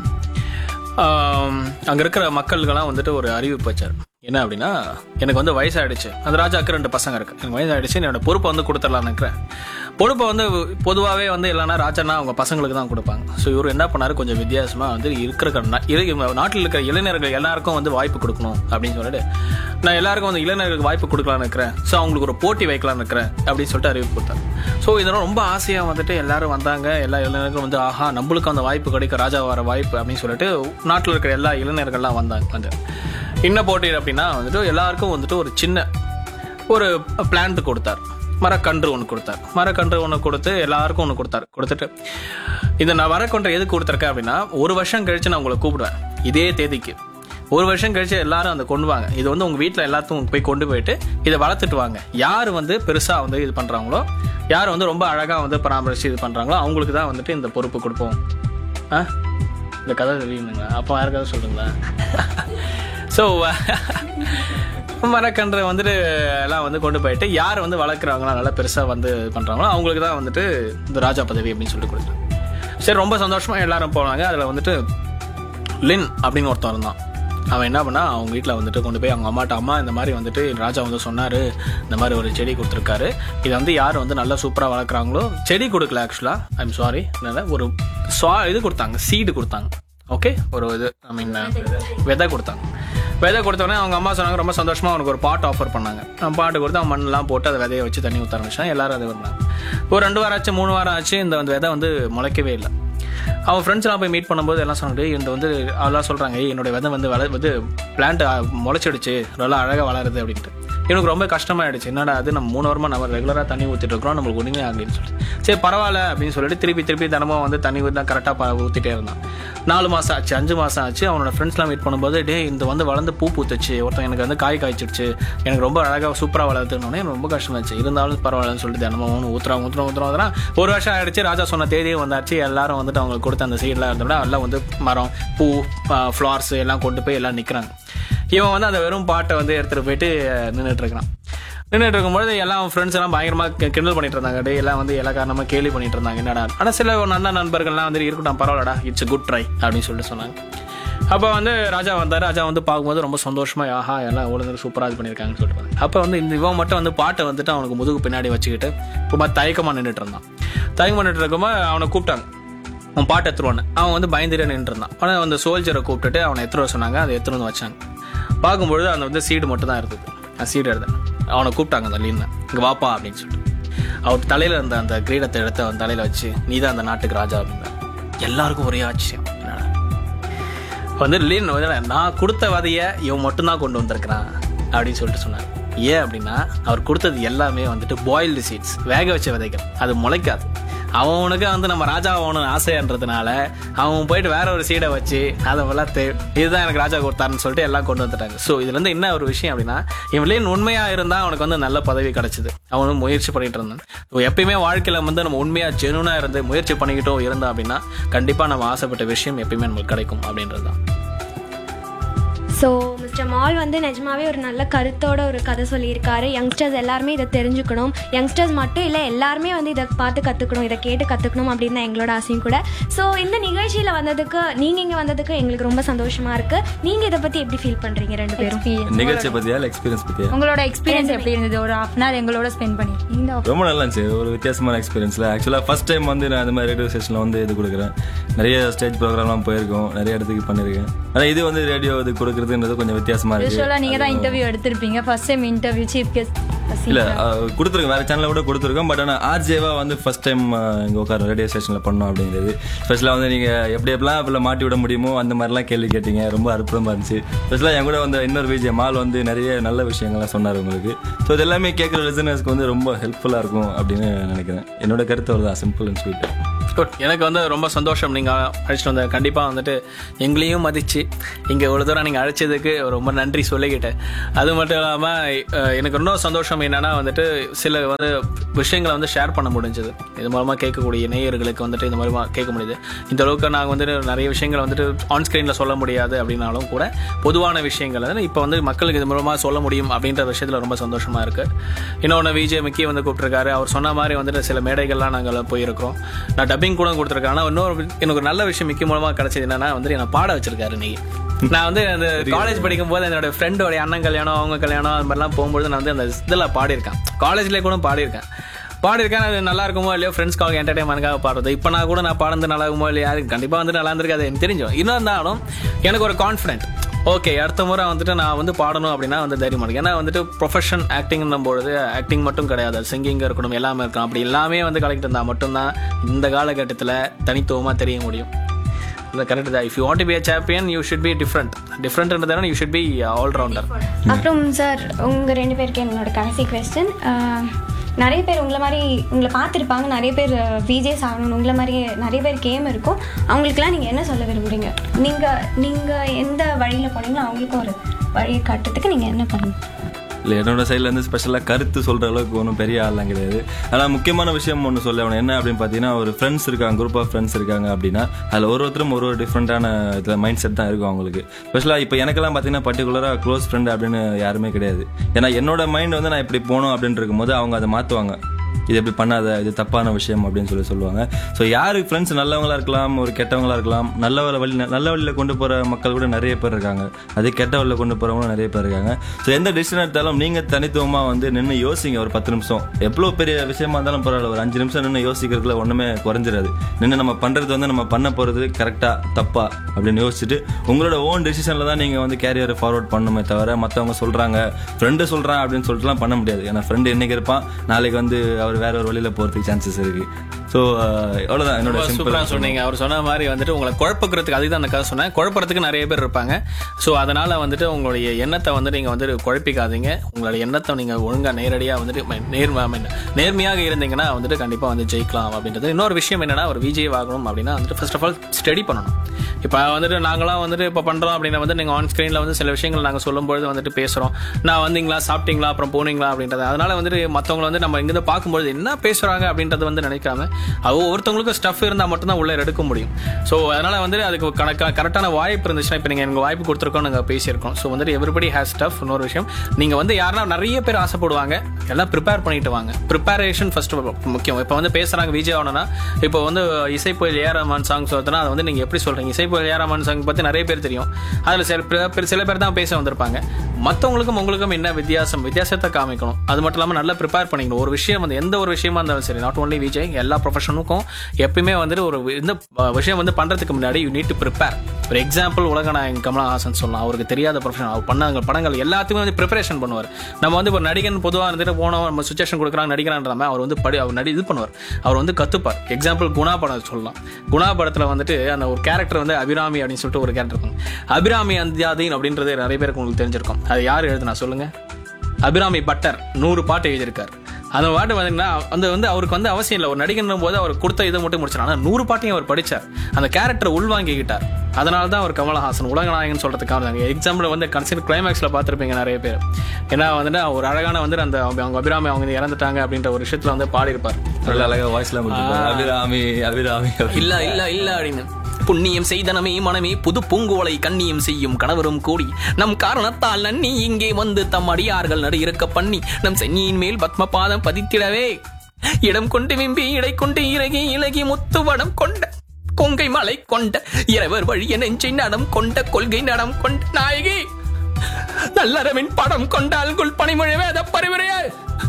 அங்கே இருக்கிற மக்களுக்கெல்லாம் வந்துட்டு ஒரு அறிவிப்பு வச்சார் என்ன அப்படின்னா எனக்கு வந்து வயசாயிடுச்சு அந்த ராஜாவுக்கு ரெண்டு பசங்க இருக்கு எனக்கு வயசாயிடுச்சு என்னோட பொறுப்பை வந்து கொடுத்துடலான்னு இருக்கிறேன் பொறுப்பை வந்து பொதுவாகவே வந்து இல்லைன்னா ராஜானா அவங்க பசங்களுக்கு தான் கொடுப்பாங்க ஸோ இவர் என்ன பண்ணாரு கொஞ்சம் வித்தியாசமாக வந்து இருக்கிற நா- இரு- நாட்டில் இருக்கிற இளைஞர்கள் எல்லாருக்கும் வந்து வாய்ப்பு கொடுக்கணும் அப்படின்னு சொல்லிட்டு நான் எல்லாருக்கும் வந்து இளைஞர்களுக்கு வாய்ப்பு கொடுக்கலான்னு இருக்கிறேன் ஸோ அவங்களுக்கு ஒரு போட்டி வைக்கலாம்னு இருக்கிறேன் அப்படின்னு சொல்லிட்டு அறிவிப்பு கொடுத்தாரு ஸோ இதெல்லாம் ரொம்ப ஆசையாக வந்துட்டு எல்லாரும் வந்தாங்க எல்லா இளைஞர்களும் வந்து ஆஹா நம்மளுக்கு அந்த வாய்ப்பு கிடைக்கும் ராஜா வர வாய்ப்பு அப்படின்னு சொல்லிட்டு நாட்டில் இருக்கிற எல்லா இளைஞர்கள்லாம் வந்தாங்க வந்து என்ன போட்டி அப்படின்னா வந்துட்டு எல்லாருக்கும் வந்துட்டு ஒரு சின்ன ஒரு பிளான்ட் கொடுத்தார் மரக்கன்று ஒன்று கொடுத்தார் மரக்கன்று ஒன்று கொடுத்து எல்லாருக்கும் ஒன்று கொடுத்தார் கொடுத்துட்டு இந்த நான் மரக்கன்று எதுக்கு கொடுத்துருக்கேன் அப்படின்னா ஒரு வருஷம் கழிச்சு நான் உங்களை கூப்பிடுவேன் இதே தேதிக்கு ஒரு வருஷம் கழிச்சு எல்லாரும் அந்த கொண்டு வாங்க இது வந்து உங்க வீட்டில் எல்லாத்துக்கும் போய் கொண்டு போயிட்டு இதை வளர்த்துட்டு வாங்க யார் வந்து பெருசா வந்து இது பண்றாங்களோ யார் வந்து ரொம்ப அழகா வந்து பராமரிச்சு இது பண்றாங்களோ அவங்களுக்கு தான் வந்துட்டு இந்த பொறுப்பு கொடுப்போம் ஆ இந்த கதை தெரியுதுங்களா அப்போ யார் கதை சொல்லுங்களா ஸோ மரக்கன்று வந்துட்டு எல்லாம் வந்து கொண்டு போயிட்டு யார் வந்து வளர்க்குறாங்களோ நல்லா பெருசாக வந்து பண்ணுறாங்களோ அவங்களுக்கு தான் வந்துட்டு இந்த ராஜா பதவி அப்படின்னு சொல்லிட்டு கொடுத்தாங்க சரி ரொம்ப சந்தோஷமா எல்லாரும் போனாங்க அதில் வந்துட்டு லின் அப்படின்னு ஒருத்தன் இருந்தான் அவன் என்ன பண்ணா அவங்க வீட்டில் வந்துட்டு கொண்டு போய் அவங்க அம்மாட்ட அம்மா இந்த மாதிரி வந்துட்டு ராஜா வந்து சொன்னார் இந்த மாதிரி ஒரு செடி கொடுத்துருக்காரு இதை வந்து யார் வந்து நல்லா சூப்பராக வளர்க்குறாங்களோ செடி கொடுக்கல ஆக்சுவலாக ஐம் சாரி ஒரு ஸ்வா இது கொடுத்தாங்க சீடு கொடுத்தாங்க ஓகே ஒரு இது ஐ மீன் விதை கொடுத்தாங்க விதை கொடுத்தோடனே அவங்க அம்மா சொன்னாங்க ரொம்ப சந்தோஷமா அவனுக்கு ஒரு பாட் ஆஃபர் பண்ணாங்க அவன் பாட்டு கொடுத்து அவன் மண்ணெல்லாம் போட்டு அதை விதைய வச்சு தண்ணி ஊற்ற ஆரம்பிச்சான் எல்லாரும் அதை விடுறாங்க ஒரு ரெண்டு வாரம் ஆச்சு மூணு வாரம் ஆச்சு இந்த வந்து விதை வந்து முளைக்கவே இல்லை அவன் ஃப்ரெண்ட்ஸ்லாம் போய் மீட் பண்ணும்போது எல்லாம் சொன்னாங்க "டேய், இந்த வந்து அதெல்லாம் சொல்றாங்க "ஏய், என்னோட விதை வந்து வள வந்து பிளான்ட் முளைச்சிடுச்சு நல்லா அழகாக வளருது அப்படின்ட்டு எனக்கு ரொம்ப கஷ்டமாயிடுச்சு என்னடா அது நம்ம மூணு வாரமா நம்ம ரெகுலராக தண்ணி ஊற்றிட்டு இருக்கிறோம் நம்மளுக்கு ஒன்றுமே ஆகலைன்னு சொல்லிட்டு சரி பரவாயில்ல அப்படின்னு சொல்லிட்டு திருப்பி திருப்பி தினமும் வந்து தண்ணி ஊற்றி கரெக்டாக ஊற்றிட்டே இருந்தான் நாலு மாதம் ஆச்சு அஞ்சு மாதம் ஆச்சு அவனோட ஃப்ரெண்ட்ஸ்லாம் மீட் பண்ணும்போது டே இந்த வந்து வளர்ந்து பூ பூத்துச்சு ஒருத்தன் எனக்கு வந்து காய் காய்ச்சிடுச்சு எனக்கு ரொம்ப அழகாக சூப்பராக வளர்த்துனோடனே எனக்கு ரொம்ப கஷ்டமாச்சு இருந்தாலும் பரவாயில்லன்னு சொல்லிட்டு தினமும் ஒன்று ஊத்துறான் ஊத்துறான் ஊத்துறான் ஊத்துறான் ஒரு வருஷம் ஆயிடுச்சு ராஜா சொன்ன தேதியும் வந்தாச்சு எல்லாரும் வந்துட்டு அவங்களுக்கு கொடுத்த அந்த சீட்லாம் இருந்தோட எல்லாம் வந்து மரம் பூ ஃப்ளார்ஸ் எல்லாம் கொண்டு போய் எல்லாம் நிற்கிறாங்க இவன் வந்து அந்த வெறும் பாட்டை வந்து எடுத்துகிட்டு போயிட்டு நின்றுட்டு இருக்கிறான் நின்றுட்டு இருக்கும்போது எல்லாம் ஃப்ரெண்ட்ஸ் எல்லாம் பயங்கரமாக கி- கிண்டல் பண்ணிட்டு இருந்தாங்க டே எல்லாம் வந்து எல்லா காரணமாக கேலி பண்ணிட்டு இருந்தாங்க என்னடா ஆனால் சில நல்ல நண்பர்கள்லாம் வந்து இருக்கட்டும் பரவாயில்லடா இட்ஸ் குட் ட்ரை அப்படின்னு சொல்லிட்டு சொன்னாங்க அப்போ வந்து ராஜா வந்தார் ராஜா வந்து பார்க்கும்போது ரொம்ப சந்தோஷமா ஆஹா எல்லாம் ஒழுங்கு சூப்பராக இது பண்ணியிருக்காங்கன்னு சொல்லிட்டு அப்போ வந்து இந்த இவன் மட்டும் வந்து பாட்டை வந்துட்டு அவனுக்கு முதுகு பின்னாடி வச்சுக்கிட்டு ரொம்ப தயக்கமாக நின்றுட்டு இருந்தான் தயக்கம் பண்ணிட்டு இருக்கும்போது அவனை கூப்பிட்டாங்க அவன் பாட்டு எடுத்துருவானு அவன் வந்து பயந்துட்டே நின்று இருந்தான் ஆனால் அந்த சோல்ஜரை கூப்பிட்டுட்டு அவனை எடுத்துட்டு வர சொன்னாங்க அதை எடுத்துட்டு வந்து வச்சாங்க பார்க்கும்பொழுது அந்த வந்து சீடு மட்டும் தான் இருந்தது அந்த சீடு எடுத்தேன் அவனை கூப்பிட்டாங்க அந்த லீனை இங்கே வாப்பா அப்படின்னு சொல்லிட்டு அவர் தலையில இருந்த அந்த கிரீடத்தை எடுத்து அவன் தலையில வச்சு நீ தான் அந்த நாட்டுக்கு ராஜா அப்படின்னா எல்லாருக்கும் ஒரே ஆச்சரியம் என்னடா வந்து லீன் வந்து நான் கொடுத்த வதையை இவன் மட்டும்தான் கொண்டு வந்திருக்கிறான் அப்படின்னு சொல்லிட்டு சொன்னார் ஏன் அப்படின்னா அவர் கொடுத்தது எல்லாமே வந்துட்டு பாயில்டு சீட்ஸ் வேக வச்ச விதைகள் அது முளைக்காது அவனுக்கு வந்து நம்ம ராஜா ஆகணும்னு ஆசைன்றதுனால அவன் போயிட்டு வேற ஒரு சீடை வச்சு அதை வளர்த்து இதுதான் எனக்கு ராஜா கொடுத்தாருன்னு சொல்லிட்டு எல்லாம் கொண்டு வந்துட்டாங்க ஸோ இதுல இருந்து என்ன ஒரு விஷயம் அப்படின்னா இவன் உண்மையா இருந்தா அவனுக்கு வந்து நல்ல பதவி கிடைச்சது அவனும் முயற்சி பண்ணிட்டு இருந்தான் So, எப்பயுமே வாழ்க்கையில வந்து நம்ம உண்மையா ஜெனுனா இருந்து முயற்சி பண்ணிக்கிட்டோம் இருந்தோம் அப்படின்னா கண்டிப்பா நம்ம ஆசைப்பட்ட விஷயம் எப்பயுமே நமக்கு கிடைக்கும் அப்படின்றது தான் ஸோ மிஸ்டர் மால் வந்து நிஜமாவே ஒரு நல்ல கருத்தோட ஒரு கதை சொல்லியிருக்காரு யங்ஸ்டர்ஸ் எல்லாருமே இதை தெரிஞ்சுக்கணும் யங்ஸ்டர்ஸ் மட்டும் இல்லை எல்லாருமே வந்து இதை பார்த்து கற்றுக்கணும் இதை கேட்டு கற்றுக்கணும் அப்படின்னு தான் எங்களோட ஆசையும் கூட ஸோ இந்த நிகழ்ச்சியில் வந்ததுக்கு நீங்கள் இங்கே வந்ததுக்கு எங்களுக்கு ரொம்ப சந்தோஷமா இருக்கு நீங்கள் இதை பற்றி எப்படி ஃபீல் பண்ணுறீங்க ரெண்டு பேரும் நிகழ்ச்சியை பத்தியா இல்லை எக்ஸ்பீரியன்ஸ் பத்தியா உங்களோட எக்ஸ்பீரியன்ஸ் எப்படி இருந்தது ஒரு ஹாஃப் அன் ஹவர் எங்களோட ஸ்பெண்ட் பண்ணி இந்த ரொம்ப நல்லா இருந்துச்சு ஒரு வித்தியாசமான எக்ஸ்பீரியன்ஸ்ல ஆக்சுவலாக ஃபர்ஸ்ட் டைம் வந்து நான் இந்த மாதிரி ரேடியோ ஸ்டேஷனில் வந்து இது கொடுக்குறேன் நிறைய ஸ்டேஜ் ப்ரோக்ராம்லாம் போயிருக்கோம் நிறைய இடத்துக்கு பண்ணியிருக்கேன் ஆனால் இது வந்து ரேடியோ இது கொடுக்குறதுன்றது கொஞ்சம் வித்தியாசமா இருக்கு யூஸ்வலாக நீங்கள் தான் இன்டர்வியூ எடுத்திருப்பீங்க first time interview chief guest இல்ல அஹ், கொடுத்துருக்கோம் வேற சேனல்ல கூட கொடுத்துருக்கோம் பட் ஆனால் ஆர்ஜேவா வந்து ஃபர்ஸ்ட் டைம் இங்க உட்கார ரேடியோ ஸ்டேஷன்ல பண்ணோம் அப்படிங்கிறது ஸ்பெஷலாக வந்து நீங்க எப்படி எப்படிலாம் இப்ப மாட்டி விட முடியுமோ அந்த மாதிரிலாம் கேள்வி கேட்டீங்க ரொம்ப அற்புதமா இருந்துச்சு ஸ்பெஷலாக என் கூட வந்து இன்னொரு விஜய் மால் வந்து நிறைய நல்ல விஷயங்கள்லாம் சொன்னார் உங்களுக்கு ஸோ இது எல்லாமே கேட்குற லிசனர்ஸ்க்கு வந்து ரொம்ப ஹெல்ப்ஃபுல்லா இருக்கும் அப்படின்னு நினைக்கிறேன் என்னோட கருத்து வருதான் சிம்பிள் அண்ட் ஸ்வீட் குட் எனக்கு வந்து ரொம்ப சந்தோஷம் நீங்கள் அழைச்சிட்டு வந்த கண்டிப்பாக வந்துட்டு எங்களையும் மதிச்சு இங்கே இவ்வளோ தூரம் நீங்கள் அழைச்சதுக்கு ரொம்ப நன்றி சொல்லிக்கிட்டேன் அது மட்டும் இல்லாமல் எனக்கு இன்னும் சந்தோஷம் என்னன்னா வந்துட்டு சில வந்து விஷயங்களை வந்து ஷேர் பண்ண முடிஞ்சது இது மூலமாக கேட்கக்கூடிய நேயர்களுக்கு வந்துட்டு இந்த மாதிரி கேட்க முடியுது இந்த அளவுக்கு நாங்கள் வந்துட்டு நிறைய விஷயங்களை வந்துட்டு ஆன் ஸ்க்ரீனில் சொல்ல முடியாது அப்படின்னாலும் கூட பொதுவான விஷயங்கள் வந்து இப்போ வந்து மக்களுக்கு இது மூலமாக சொல்ல முடியும் அப்படின்ற விஷயத்தில் ரொம்ப சந்தோஷமாக இருக்குது இன்னொன்று விஜய் மிக்கி வந்து கூப்பிட்டுருக்காரு அவர் சொன்ன மாதிரி வந்துட்டு சில மேடைகள்லாம் நாங்கள் போயிருக்கிறோம் நான் டப்பிங் கூட கொடுத்துருக்கேன் ஆனால் இன்னொரு எனக்கு ஒரு நல்ல விஷயம் மிக்கி மூலமாக கிடைச்சது என்னன்னா வந்துட்டு என்னை பாட வச்சிருக்காரு நீ நான் வந்து அந்த காலேஜ் படிக்கும் போது என்னோட ஃப்ரெண்டோட அண்ணன் கல்யாணம் அவங்க கல்யாணம் அது மாதிரிலாம் போகும்போது நான் வந்து அந்த இதில் பாடியிருக்கேன் காலேஜ்லேயே கூட பாடியிருக்கேன் பாடியிருக்கேன் அது நல்லா இருக்குமோ இல்லையோ ஃப்ரெண்ட்ஸ்க்காக என்டர்டைன்மெண்ட்காக பாடுறது இப்போ நான் கூட நான் பாடுறது நல்லா இருக்குமோ இல்லையா கண்டிப்பாக வந்து நல்லா இருந்திருக்காது எனக்கு தெரிஞ்சோம் இன்னும் இருந்தாலும் எனக்கு ஒரு கான்ஃபிடென்ட் ஓகே அடுத்த முறை வந்துட்டு நான் வந்து பாடணும் அப்படின்னா வந்து தைரியம் இருக்கு ஏன்னா வந்துட்டு ப்ரொஃபஷன் ஆக்டிங்னும் பொழுது ஆக்டிங் மட்டும் கிடையாது சிங்கிங் இருக்கணும் எல்லாமே இருக்கணும் அப்படி எல்லாமே வந்து கலெக்ட் இருந்தால் மட்டும்தான் இந்த காலகட்டத்தில் தனித்துவமாக தெரிய முடியும் கரெக்ட் தான் if you want to be a champion you should be different டிஃப்ரெண்ட்ன்றதான யூ ஷுட் பி ஆல்ரவுண்டர் அப்புறம் சார் உங்கள் ரெண்டு பேருக்கு என்னோட கடைசி கொஸ்டின் நிறைய பேர் உங்களை மாதிரி உங்களை பார்த்துருப்பாங்க நிறைய பேர் விஜேஸ் ஆகணும் உங்களை மாதிரி நிறைய பேர் கேம் இருக்கும் அவங்களுக்குலாம் நீங்கள் என்ன சொல்ல விரும்புறீங்க நீங்கள் நீங்கள் எந்த வழியில் போனீங்களோ அவங்களுக்கும் ஒரு வழியை காட்டுறதுக்கு நீங்கள் என்ன பண்ணணும் இல்லை என்னோட சைடில் இருந்து ஸ்பெஷலாக கருத்து சொல்கிற அளவுக்கு ஒன்றும் பெரிய ஆள்லாம் கிடையாது ஆனால் முக்கியமான விஷயம் ஒன்று சொல்ல வேணும் என்ன அப்படின்னு பார்த்தீங்கன்னா ஒரு ஃப்ரெண்ட்ஸ் இருக்காங்க குரூப் ஆஃப் ஃப்ரெண்ட்ஸ் இருக்காங்க அப்படின்னா அதில் ஒரு ஒருத்தரும் ஒரு ஒரு டிஃப்ரெண்ட்டான இதில் மைண்ட் செட் தான் இருக்கும் அவங்களுக்கு ஸ்பெஷலாக இப்போ எனக்கெல்லாம் பார்த்தீங்கன்னா பர்டிகுலராக க்ளோஸ் ஃப்ரெண்ட் அப்படின்னு யாருமே கிடையாது ஏன்னா என்னோட மைண்ட் வந்து நான் இப்படி போகணும் அப்படின்னு இருக்கும்போது அவங்க அதை மாற்றுவாங்க இது எப்படி பண்ணாத இது தப்பான விஷயம் அப்படின்னு சொல்லி சொல்லுவாங்க ஸோ யாரு ஃப்ரெண்ட்ஸ் நல்லவங்களா இருக்கலாம் ஒரு கெட்டவங்களா இருக்கலாம் நல்ல வழி நல்ல வழியில் கொண்டு போகிற மக்கள் கூட நிறைய பேர் இருக்காங்க அதே கெட்ட வழியில் கொண்டு போகிறவங்களும் நிறைய பேர் இருக்காங்க ஸோ எந்த டிசிஷன் எடுத்தாலும் நீங்கள் தனித்துவமாக வந்து நின்று யோசிங்க ஒரு பத்து நிமிஷம் எவ்வளோ பெரிய விஷயமா இருந்தாலும் பரவாயில்ல ஒரு அஞ்சு நிமிஷம் நின்று யோசிக்கிறதுல ஒன்றுமே குறைஞ்சிடாது நின்று நம்ம பண்ணுறது வந்து நம்ம பண்ண போகிறது கரெக்டாக தப்பா அப்படின்னு யோசிச்சுட்டு உங்களோட ஓன் டெசிஷனில் தான் நீங்கள் வந்து கேரியரை ஃபார்வர்ட் பண்ணுமே தவிர மற்றவங்க சொல்கிறாங்க ஃப்ரெண்டு சொல்கிறான் அப்படின்னு சொல்லிட்டுலாம் பண்ண முடியாது ஏன்னா ஃப்ரெண்டு என்னைக்கு இருப்பான் நாளைக்கு வந்து அவர் வேற ஒரு வழியில் போகிறதுக்கு சான்சஸ் இருக்கு ஸோ அவ்வளோதான் என்னோட சிம்பிள் சூப்பராக சொன்னீங்க அவர் சொன்ன மாதிரி வந்துட்டு உங்களை குழப்பக்கிறதுக்கு அதுக்கு தான் அந்த கதை சொன்னேன் குழப்பறதுக்கு நிறைய பேர் இருப்பாங்க ஸோ அதனால வந்துட்டு உங்களுடைய எண்ணத்தை வந்து நீங்கள் வந்து குழப்பிக்காதீங்க உங்களுடைய எண்ணத்தை நீங்கள் ஒழுங்காக நேரடியாக வந்துட்டு I mean, நேர் I mean, நேர்மையாக இருந்தீங்கன்னா வந்துட்டு கண்டிப்பாக வந்து ஜெயிக்கலாம் அப்படின்றது இன்னொரு விஷயம் என்னன்னா ஒரு விஜய் ஆகணும் அப்படின்னா வந்துட்டு ஃபர்ஸ்ட் ஆஃப் ஆல் ஸ்டடி பண்ணணும் இப்போ வந்துட்டு நாங்களாம் வந்துட்டு இப்போ பண்ணுறோம் அப்படின்னா வந்து நீங்கள் ஆன் ஸ்க்ரீனில் வந்து சில விஷயங்கள் நாங்கள் சொல்லும்பொழுது வந்துட்டு பேசுகிறோம் நான் வந்தீங்களா சாப்பிட்டீங்களா அப்புறம் போனீங்களா அப்படின்றது அதனால வந்துட்டு மற்றவங்களை வந்து நம்ம இங்கிருந்து பார்க்கும்போது என்ன பேசுகிறாங்க அப்படின்றது வந்து நினைக்காம அது ஒவ்வொருத்தவங்களுக்கும் ஸ்டஃப் இருந்தால் மட்டும்தான் உள்ளே எடுக்க முடியும் ஸோ அதனால வந்து அதுக்கு கணக்கா கரெக்டான வாய்ப்பு இருந்துச்சுன்னா இப்போ நீங்கள் எனக்கு வாய்ப்பு கொடுத்துருக்கோம் நாங்கள் பேசியிருக்கோம் ஸோ வந்துட்டு எவ்ரிபடி ஹேஸ் ஸ்டஃப் இன்னொரு விஷயம் நீங்கள் வந்து யாருன்னா நிறைய பேர் ஆசைப்படுவாங்க எல்லாம் ப்ரிப்பேர் பண்ணிட்டு வாங்க ப்ரிப்பரேஷன் ஃபர்ஸ்ட் முக்கியம் இப்போ வந்து பேசுகிறாங்க விஜய் ஆகணும்னா இப்போ வந்து இசை புயல் ஏ ரஹ்மான் சாங்ஸ் வருதுன்னா அதை வந்து நீங்கள் எப்படி சொல்கிறீங்க இசை புயல் ஏ ரஹ்மான் சாங் பற்றி நிறைய பேர் தெரியும் அதில் சில பேர் சில பேர் தான் பேச வந்திருப்பாங்க மற்றவங்களுக்கும் உங்களுக்கும் என்ன வித்தியாசம் வித்தியாசத்தை காமிக்கணும் அது மட்டும் இல்லாமல் நல்லா ப்ரிப்பேர் பண்ணிக்கணும் ஒரு விஷயம் வந்து எந்த ஒரு விஷயமா இருந்தாலும் சரி நாட் ஓன்லி விஜய் எல்லா ப்ரொஃபஷனுக்கும் எப்பயுமே வந்துட்டு ஒரு இந்த விஷயம் வந்து பண்ணுறதுக்கு முன்னாடி யூ நீட் டு ப்ரிப்பேர் ஒரு எக்ஸாம்பிள் உலகநாயகன் கமலஹாசன் சொல்லலாம் அவருக்கு தெரியாத ப்ரொஃபஷன் அவர் பண்ணாங்க படங்கள் எல்லாத்துக்குமே வந்து ப்ரிப்பரேஷன் பண்ணுவார் நம்ம வந்து ஒரு நடிகன் பொதுவாக இருந்துட்டு போனோம் நம்ம சுச்சுவேஷன் கொடுக்குறாங்க நடிக்கிறான்ற அவர் வந்து படி அவர் நடி இது பண்ணுவார் அவர் வந்து கத்துப்பார் எக்ஸாம்பிள் குணா படம் சொல்லலாம் குணா படத்தில் வந்துட்டு அந்த ஒரு கேரக்டர் வந்து அபிராமி அப்படின்னு சொல்லிட்டு ஒரு கேரக்டர் இருக்கும் அபிராமி அந்தியாதீன் அப்படின்றது நிறைய பேருக்கு உங்களுக்கு தெரிஞ்சிருக்கும் அது யார் எழுதுனா சொல்லுங்க அபிராமி பட்டர் நூறு பாட்டு எழுதியிருக்கார் அந்த பாட்டு பார்த்தீங்கன்னா அந்த வந்து அவருக்கு வந்து அவசியம் இல்லை ஒரு நடிகன் போது அவர் கொடுத்த இதை மட்டும் முடிச்சார் ஆனால் நூறு பாட்டையும் அவர் படிச்சார் அந்த கேரக்டரை உள்வாங்கிக்கிட்டார் அதனால தான் அவர் கமலஹாசன் உலகநாயகன் சொல்றதுக்காக எக்ஸாம்பிள் வந்து கன்சிடர் கிளைமேக்ஸில் பார்த்துருப்பீங்க நிறைய பேர் ஏன்னா வந்துட்டு ஒரு அழகான வந்து அந்த அவங்க அபிராமி அவங்க வந்து இறந்துட்டாங்க அப்படின்ற ஒரு விஷயத்துல வந்து பாடியிருப்பார் நல்ல அழகா வாய்ஸ்லாம் கொடுத்துருப்பாரு அபிராமி அபிராமி இல்ல இல்ல இல்ல அப்படின்னு புண்ணியம் செய்தனமே மனமே புது பூங்குவலை கண்ணியம் செய்யும் கணவரும் கூடி நம் காரணத்தால் நன்னி இங்கே வந்து தம் அடியார்கள் நடு இருக்க பண்ணி நம் சென்னியின் மேல் பத்ம பாதம் பதித்திடவே இடம் கொண்டு விம்பி இடை கொண்டு இறகி இலகி முத்துவடம் கொண்ட கொங்கை மலை கொண்ட இரவர் வழிய நெஞ்சை நடம் கொண்ட கொள்கை நடம் கொண்ட நாயகி நல்லறவின் படம் கொண்டால் குள் பனிமொழி வேத பரிவுரையா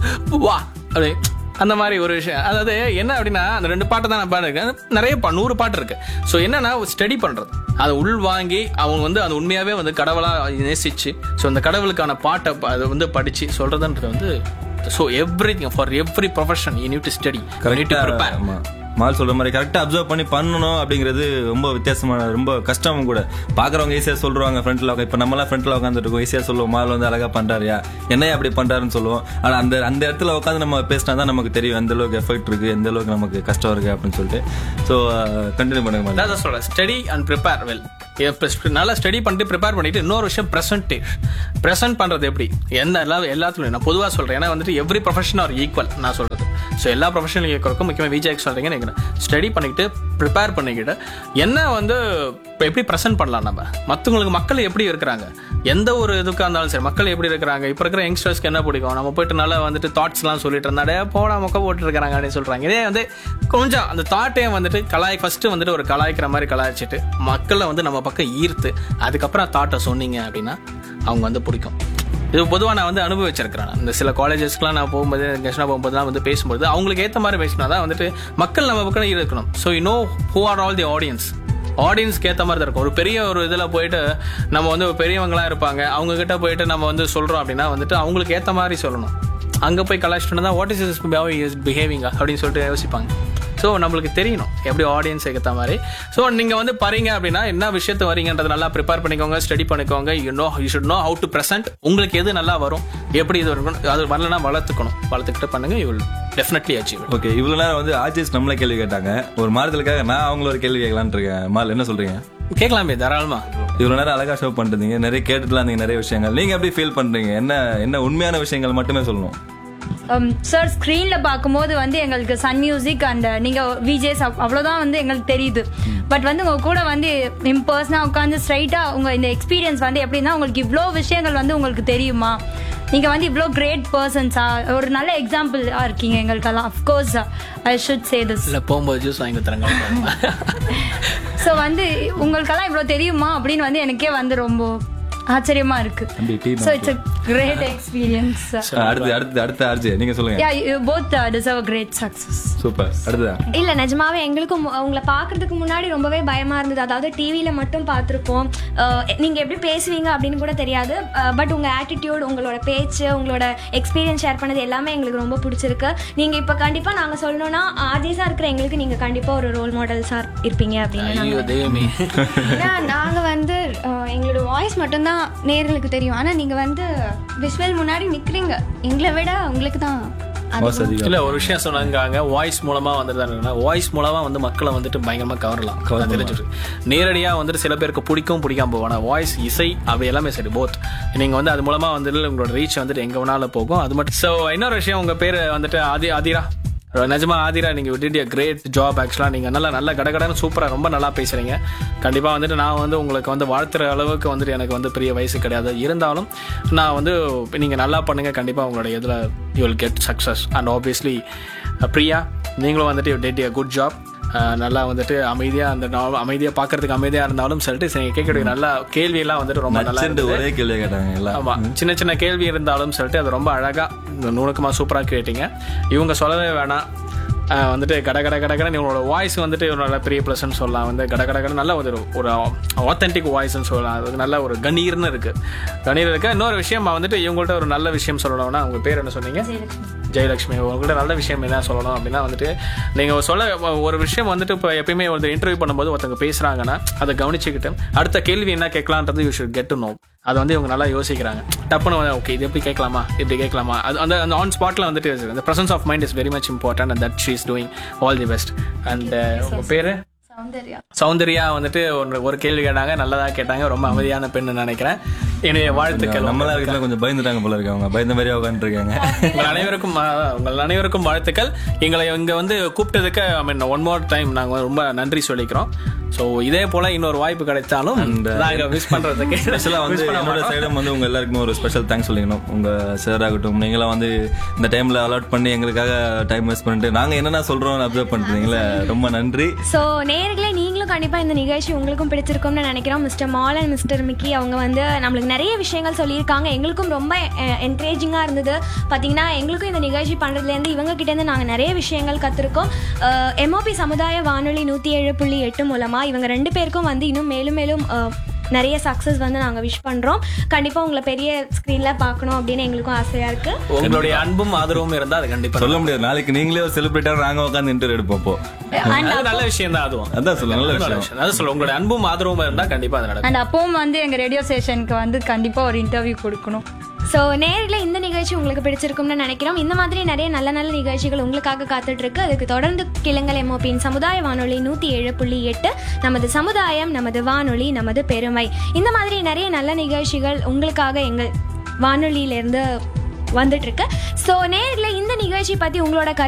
வா அப்படி அந்த மாதிரி ஒரு விஷயம் அதாவது என்ன அப்படின்னா அந்த ரெண்டு பாட்டு தான் நான் பாடிருக்கேன் நிறைய பா நூறு பாட்டு இருக்கு ஸோ என்னன்னா ஸ்டடி பண்றது அதை உள் வாங்கி அவங்க வந்து அது உண்மையாவே வந்து கடவுளா நேசிச்சு ஸோ அந்த கடவுளுக்கான பாட்டை ப- அதை வந்து படிச்சு சொல்றதுன்றது வந்து so everything for every profession you need to study கரெக்டா ப்ரிப்பேர் ஆமா மால் சொல்ற மாதிரி கரெக்டா அப்சர்வ் பண்ணி பண்ணணும் அப்படிங்கிறது ரொம்ப வித்தியாசமான ரொம்ப கஷ்டமும் கூட பாக்குறவங்க ஈஸியா சொல்றாங்க ஃப்ரண்ட்ல உட்கா இப்ப நம்மளாம் ஃப்ரண்ட்ல உட்காந்துட்டு இருக்கோம் ஈஸியா சொல்லுவோம் மால் வந்து அழகா பண்றாருயா என்னையா அப்படி பண்றாருன்னு சொல்லுவோம் ஆனா அந்த அந்த இடத்துல உட்காந்து நம்ம பேசினா தான் நமக்கு தெரியும் எந்த அளவுக்கு எஃபெக்ட் இருக்கு எந்த அளவுக்கு நமக்கு கஷ்டம் இருக்கு அப்படின்னு சொல்லிட்டு ஸோ கண்டினியூ பண்ணுங்க மால் அதான் சொல்றேன் ஸ்டடி அண்ட் ப்ரிப்பேர் வெல் நல்லா ஸ்டடி பண்ணிட்டு ப்ரிப்பேர் பண்ணிட்டு இன்னொரு விஷயம் ப்ரெசன்டேஜ் ப்ரெசென்ட் பண்றது எப்படி எந்த எல்லா எல்லாத்துலயும் நான் பொதுவாக சொல்றேன் ஏன்னா வந்துட்டு எவ்ரி ப்ரொஃபஷன் ஆர் ஈக்குவல் நான் சொல்றது ஸோ எல்லா ப்ரொஃபஷனல் ஈக்குவலுக்கும் முக்கியமாக விஜய்க்கு சொல்றீங்க நினைக்கிறேன் ஸ்டடி பண்ணிக்கிட்டு ப்ரிப்பேர் பண்ணிக்கிட்டு என்ன வந்து இப்ப எப்படி ப்ரெசென்ட் பண்ணலாம் நம்ம மற்றவங்களுக்கு மக்கள் எப்படி இருக்கிறாங்க எந்த ஒரு இதுக்காக இருந்தாலும் சரி மக்கள் எப்படி இருக்கிறாங்க இப்போ இருக்கிற யங்ஸ்டர்ஸ்க்கு என்ன பிடிக்கும் நம்ம போயிட்டு நல்லா வந்துட்டு தாட்ஸ்லாம் சொல்லிட்டு இருந்தாடே போடா மொக்க போட்டு இருக்காங்க அப்படின்னு சொல்றாங்க இதே வந்து கொஞ்சம் அந்த தாட்டையும் வந்துட்டு கலாய் ஃபர்ஸ்ட் வந்துட்டு ஒரு கலாய்க்கிற மாதிரி கலாய்ச்சிட்டு மக்களை வந்து நம்ம பக்கம் ஈர்த்து அதுக்கப்புறம் தாட்டை சொன்னீங்க அப்படின்னா அவங்க வந்து பிடிக்கும் இது பொதுவாக நான் வந்து அனுபவிச்சிருக்கிறேன் இந்த சில காலேஜஸ்க்குலாம் நான் போகும்போது கெஸ்டாக போகும்போதுலாம் வந்து பேசும்போது அவங்களுக்கு ஏற்ற மாதிரி பேசினா தான் வந்துட்டு மக்கள் நம்ம பக்கம் இருக்கணும் so you know who are all the audience ஆடியன்ஸ்க்கு ஏற்ற மாதிரி தான் இருக்கும் ஒரு பெரிய ஒரு இதில் போயிட்டு நம்ம வந்து பெரியவங்களா இருப்பாங்க அவங்க கிட்ட போயிட்டு நம்ம வந்து சொல்றோம் அப்படின்னா வந்துட்டு அவங்களுக்கு ஏற்ற மாதிரி சொல்லணும் அங்கே போய் கலாச்சிட்டு தான் வாட் இஸ் இஸ் பிஹேவிங் அப்படின்னு சொல்லிட்டு யோசிப்பாங்க ஸோ நம்மளுக்கு தெரியணும் எப்படி ஆடியன்ஸ் ஏற்ற மாதிரி ஸோ நீங்கள் வந்து பாருங்க அப்படின்னா என்ன விஷயத்து வரீங்கன்றது நல்லா ப்ரிப்பேர் பண்ணிக்கோங்க ஸ்டடி பண்ணிக்கோங்க you know you should know how to present உங்களுக்கு எது நல்லா வரும் எப்படி இது இருக்கணும் அது வரலன்னா வளர்த்துக்கணும் வளர்த்துக்கிட்டு பண்ணுங்க you will definitely achieve okay இவ்வளவு நேரம் வந்து ஆர்ஜிஎஸ் நம்மளே கேள்வி கேட்டாங்க ஒரு மாறுதலுக்காக நான் அவங்கள ஒரு கேள்வி கேட்கலான்னு இருக்கேன் மால் என்ன சொல்றீங்க கேட்கலாமே தாராளமா இவ்வளவு நேரம் அழகா ஷோ பண்ணிருந்தீங்க நிறைய கேட்டுட்டுலாம் இருந்தீங்க நிறைய விஷயங்கள் நீங்க எப்படி ஃபீல் பண்றீங்க என்ன என்ன உண்மையான விஷயங்கள் மட்டுமே சொல்லணும் சார் ஸ்க்ரீனில் பார்க்கும்போது வந்து எங்களுக்கு சன் மியூசிக் அண்ட் நீங்கள் விஜேஸ் அவ்வளோதான் வந்து எங்களுக்கு தெரியுது பட் வந்து உங்கள் கூட வந்து இம்பர்சனாக உட்காந்து ஸ்ட்ரைட்டாக உங்கள் இந்த எக்ஸ்பீரியன்ஸ் வந்து எப்படின்னா உங்களுக்கு இவ்வளோ விஷயங்கள் வந்து உங்களுக்கு தெரியுமா நீங்கள் வந்து இவ்வளோ கிரேட் பர்சன்ஸா ஒரு நல்ல எக்ஸாம்பிளாக இருக்கீங்க எங்களுக்கெல்லாம் of course I should say this இல்லை போகும்போது ஜூஸ் வாங்கி தரங்க ஸோ வந்து உங்களுக்கெல்லாம் இவ்வளோ தெரியுமா அப்படின்னு வந்து எனக்கே வந்து ரொம்ப ஆச்சரியமா இருக்கு தம்பி, டீ so it's a great experience அடுத்து அடுத்து அடுத்த ஆர்ஜி நீங்க சொல்லுங்க yeah you both deserve great success super அடுத்ததா இல்ல நிஜமாவே எங்களுக்கும் மு- உங்களை பார்க்கறதுக்கு முன்னாடி ரொம்பவே பயமா இருந்தது அதாவது டிவியில மட்டும் பார்த்துருப்போம் அஹ், நீங்க எப்படி பேசுவீங்க அப்படின்னு கூட தெரியாது பட் உங்க ஆட்டிடியூட் உங்களோட பேச்சு உங்களோட எக்ஸ்பீரியன்ஸ் ஷேர் பண்ணது எல்லாமே எங்களுக்கு ரொம்ப பிடிச்சிருக்கு நீங்க இப்ப கண்டிப்பா நாங்க சொல்லணும்னா ஆர்ஜிஸா இருக்கிற எங்களுக்கு நீங்க கண்டிப்பா ஒரு ரோல் மாடல்ஸா இருப்பீங்க அப்படின்னு நாங்க ஐயோ தெய்வமே ஏன்னா நாங்கள் வந்து அஹ், எங்களோட வாய்ஸ் மட்டும்தான் நேர்களுக்கு தெரியும் ஆனால் நீங்கள் வந்து விஷுவல் முன்னாடி நிற்கிறீங்க எங்களை விட உங்களுக்கு தான் பாஸ் அதிகம் இல்ல ஒரு விஷயம் சொன்னாங்க வாய்ஸ் மூலமா வந்துட்டு வாய்ஸ் மூலமா வந்து மக்களை வந்துட்டு பயங்கரமா கவரலாம் அது தெரிஞ்சுட்டு நேரடியா வந்துட்டு சில பேருக்கு பிடிக்கும் பிடிக்காம போகும் ஆனா வாய்ஸ் இசை அப்படி எல்லாமே சரி போத் நீங்க வந்து அது மூலமா வந்துட்டு உங்களோட ரீச் வந்துட்டு எங்க வேணாலும் போகும் அது மட்டும் ஸோ இன்னொரு விஷயம் உங்க பேரு வந்துட்டு ஆதி ஆதிரா நிஜமா ஆதிரா நீங்க விட்டுட்டு கிரேட் ஜாப் ஆக்சுவலா நீங்க நல்லா நல்ல கடகடன்னு சூப்பரா ரொம்ப நல்லா பேசுறீங்க கண்டிப்பா வந்துட்டு நான் வந்து உங்களுக்கு வந்து வாழ்த்துற அளவுக்கு வந்துட்டு எனக்கு வந்து பெரிய வயசு கிடையாது இருந்தாலும் நான் வந்து நீங்க நல்லா பண்ணுங்க கண்டிப்பா உங்களோட இதுல you will get success and obviously Priya நீங்களும் வந்துட்டு யூ டெட் குட் ஜாப் நல்லா வந்துட்டு அமைதியா அந்த நாவ- அமைதியா பாக்குறதுக்கு அமைதியா இருந்தாலும் சொல்லிட்டு சரி, கேட்கக்கூடிய நல்ல கேள்வி எல்லாம் வந்துட்டு ரொம்ப நல்லா நச்சுண்டு இருந்தது ஒரே கேள்வி கேட்டாங்க எல்லாம் ஆமா சின்ன சின்ன கேள்வி இருந்தாலும் சொல்லிட்டு அது ரொம்ப அழகா நுணுக்கமா சூப்பரா கேட்டீங்க இவங்க சொல்லவே வேணாம் ஆஹ் வந்துட்டு கட கட கட கட உங்களோட வாய்ஸ் வந்துட்டு ஒரு நல்ல பெரிய ப்ளஸ்ன்னு சொல்லலாம் வந்து கட கட கட நல்ல ஒரு ஒரு ஆத்தென்டிக் வாய்ஸ்ன்னு சொல்லலாம் அது நல்ல ஒரு கணீர்னு இருக்கு கணீர் இருக்கு இன்னொரு விஷயம் வந்துட்டு இவங்கள்ட்ட ஒரு நல்ல விஷயம் சொல்லணும்னா உங்க பேர் என்ன சொன்னீங்க ஜெயலட்சுமி உங்கள்கிட்ட நல்ல விஷயம் என்ன சொல்லணும் அப்படின்னா வந்துட்டு நீங்கள் சொல்ல ஒரு விஷயம் வந்துட்டு இப்போ எப்பயுமே ஒரு இன்டர்வியூ பண்ணும்போது ஒருத்தவங்க பேசுகிறாங்கன்னா அதை கவனிச்சுக்கிட்டு அடுத்த கேள்வி என்ன கேட்கலான்றது you should get to know அதை வந்து இவங்க நல்லா யோசிக்கிறாங்க டப்புன்னு ஓகே இது எப்படி கேட்கலாமா இப்படி கேட்கலாமா அது அந்த அந்த ஆன் ஸ்பாட்டில் வந்துட்டு அந்த presence of mind is very much important and that she is doing all the best and உங்கள் பேர் சௌந்தர்யா சௌந்தர்யா வந்துட்டு ஒரு ஒரு கேள்வி கேட்டாங்க நல்லதா கேட்டாங்க ரொம்ப அமைதியான பெண்ணு நினைக்கிறேன் என்னுடைய வாழ்த்துக்கள் நம்மளா இருக்கலாம் கொஞ்சம் பயந்துட்டாங்க போல இருக்கு அவங்க பயந்த மாதிரியே உட்காந்துருக்காங்க உங்கள் அனைவருக்கும் அஹ், உங்கள் அனைவருக்கும் வாழ்த்துக்கள் எங்களை இங்க வந்து கூப்பிட்டதுக்கு ஐ மீன் ஒன் மோர் டைம் நாங்க ரொம்ப நன்றி சொல்லிக்கிறோம் ஸோ இதே போல இன்னொரு வாய்ப்பு கிடைச்சாலும் நாங்க மிஸ் பண்றதுக்கு ஸ்பெஷலாக வந்து miss பண்ண என்னோட மாட்டோம். சைடும் வந்து உங்க எல்லாருக்குமே ஒரு ஸ்பெஷல் தேங்க்ஸ் சொல்லிக்கணும் உங்க சார் ஆகட்டும் நீங்களாம் வந்து இந்த டைம்ல அலாட் பண்ணி எங்களுக்காக டைம் வேஸ்ட் பண்ணிட்டு நாங்க என்னென்ன சொல்றோம் அப்சர்வ் பண்றீங்களா ரொம்ப நன்றி ஸோ நேர்களே நீங்களும் கண்டிப்பாக இந்த நிகழ்ச்சி உங்களுக்கும் பிடிச்சிருக்கும்னு நினைக்கிறோம் mister Mal and mister Mickey அவங்க வந்து நம்மளுக்கு நிறைய விஷயங்கள் சொல்லியிருக்காங்க எங்களுக்கும் ரொம்ப என்கரேஜிங்காக இருந்தது பார்த்தீங்கன்னா எங்களுக்கும் இந்த நிகழ்ச்சி பண்ணுறதுலேருந்து இவங்க கிட்டேருந்து நாங்கள் நிறைய விஷயங்கள் கற்றுருக்கோம் எம்ஓபி சமுதாய வானொலி நூற்றி ஏழு புள்ளி எட்டு மூலமாக இவங்க ரெண்டு பேருக்கும் வந்து இன்னும் மேலும் மேலும் அஹ், நிறைய சக்ஸஸ் வந்து நாங்கள் விஷ் பண்ணுறோம் கண்டிப்பாக உங்களை பெரிய ஸ்க்ரீனில் பார்க்கணும் அப்படின்னு எங்களுக்கும் ஆசையாக இருக்குது உங்களுடைய அன்பும் ஆதரவும் இருந்தா அது கண்டிப்பா சொல்ல முடியாது நாளைக்கு நீங்களே ஒரு செலிபிரிட்டா நாங்க உட்காந்து இன்டர்வியூ எடுப்போம் அப்போ அது நல்ல விஷயம் தான் அதுவும் அதான் சொல்ல நல்ல நல்ல விஷயம் விஷயம் அது சொல்ல உங்களுடைய அன்பும் ஆதரவும் இருந்தா கண்டிப்பா அது நடக்கும் அண்ட் அப்பவும் வந்து எங்கள் ரேடியோ ஸ்டேஷனுக்கு வந்து கண்டிப்பாக ஒரு இன்டர்வியூ கொடுக்கணும் ஸோ நேரில் இந்த நிகழ்ச்சி உங்களுக்கு பிடிச்சிருக்கும்னு நினைக்கிறோம் இந்த மாதிரி நிறைய நல்ல நல்ல நிகழ்ச்சிகள் உங்களுக்காக காத்துட்டு இருக்கு அதுக்கு தொடர்ந்து கிளங்கல் எம்ஓபியின் சமுதாய வானொலி நூற்றி ஏழு புள்ளி எட்டு நமது சமுதாயம் நமது வானொலி நமது பெருமை இந்த மாதிரி நிறைய நல்ல நிகழ்ச்சிகள் உங்களுக்காக எங்கள் வானொலியிலேருந்து வந்துட்டு இருக்கு ஸோ நேரில் இந்த நிகழ்ச்சி பற்றி உங்களோட கருத்து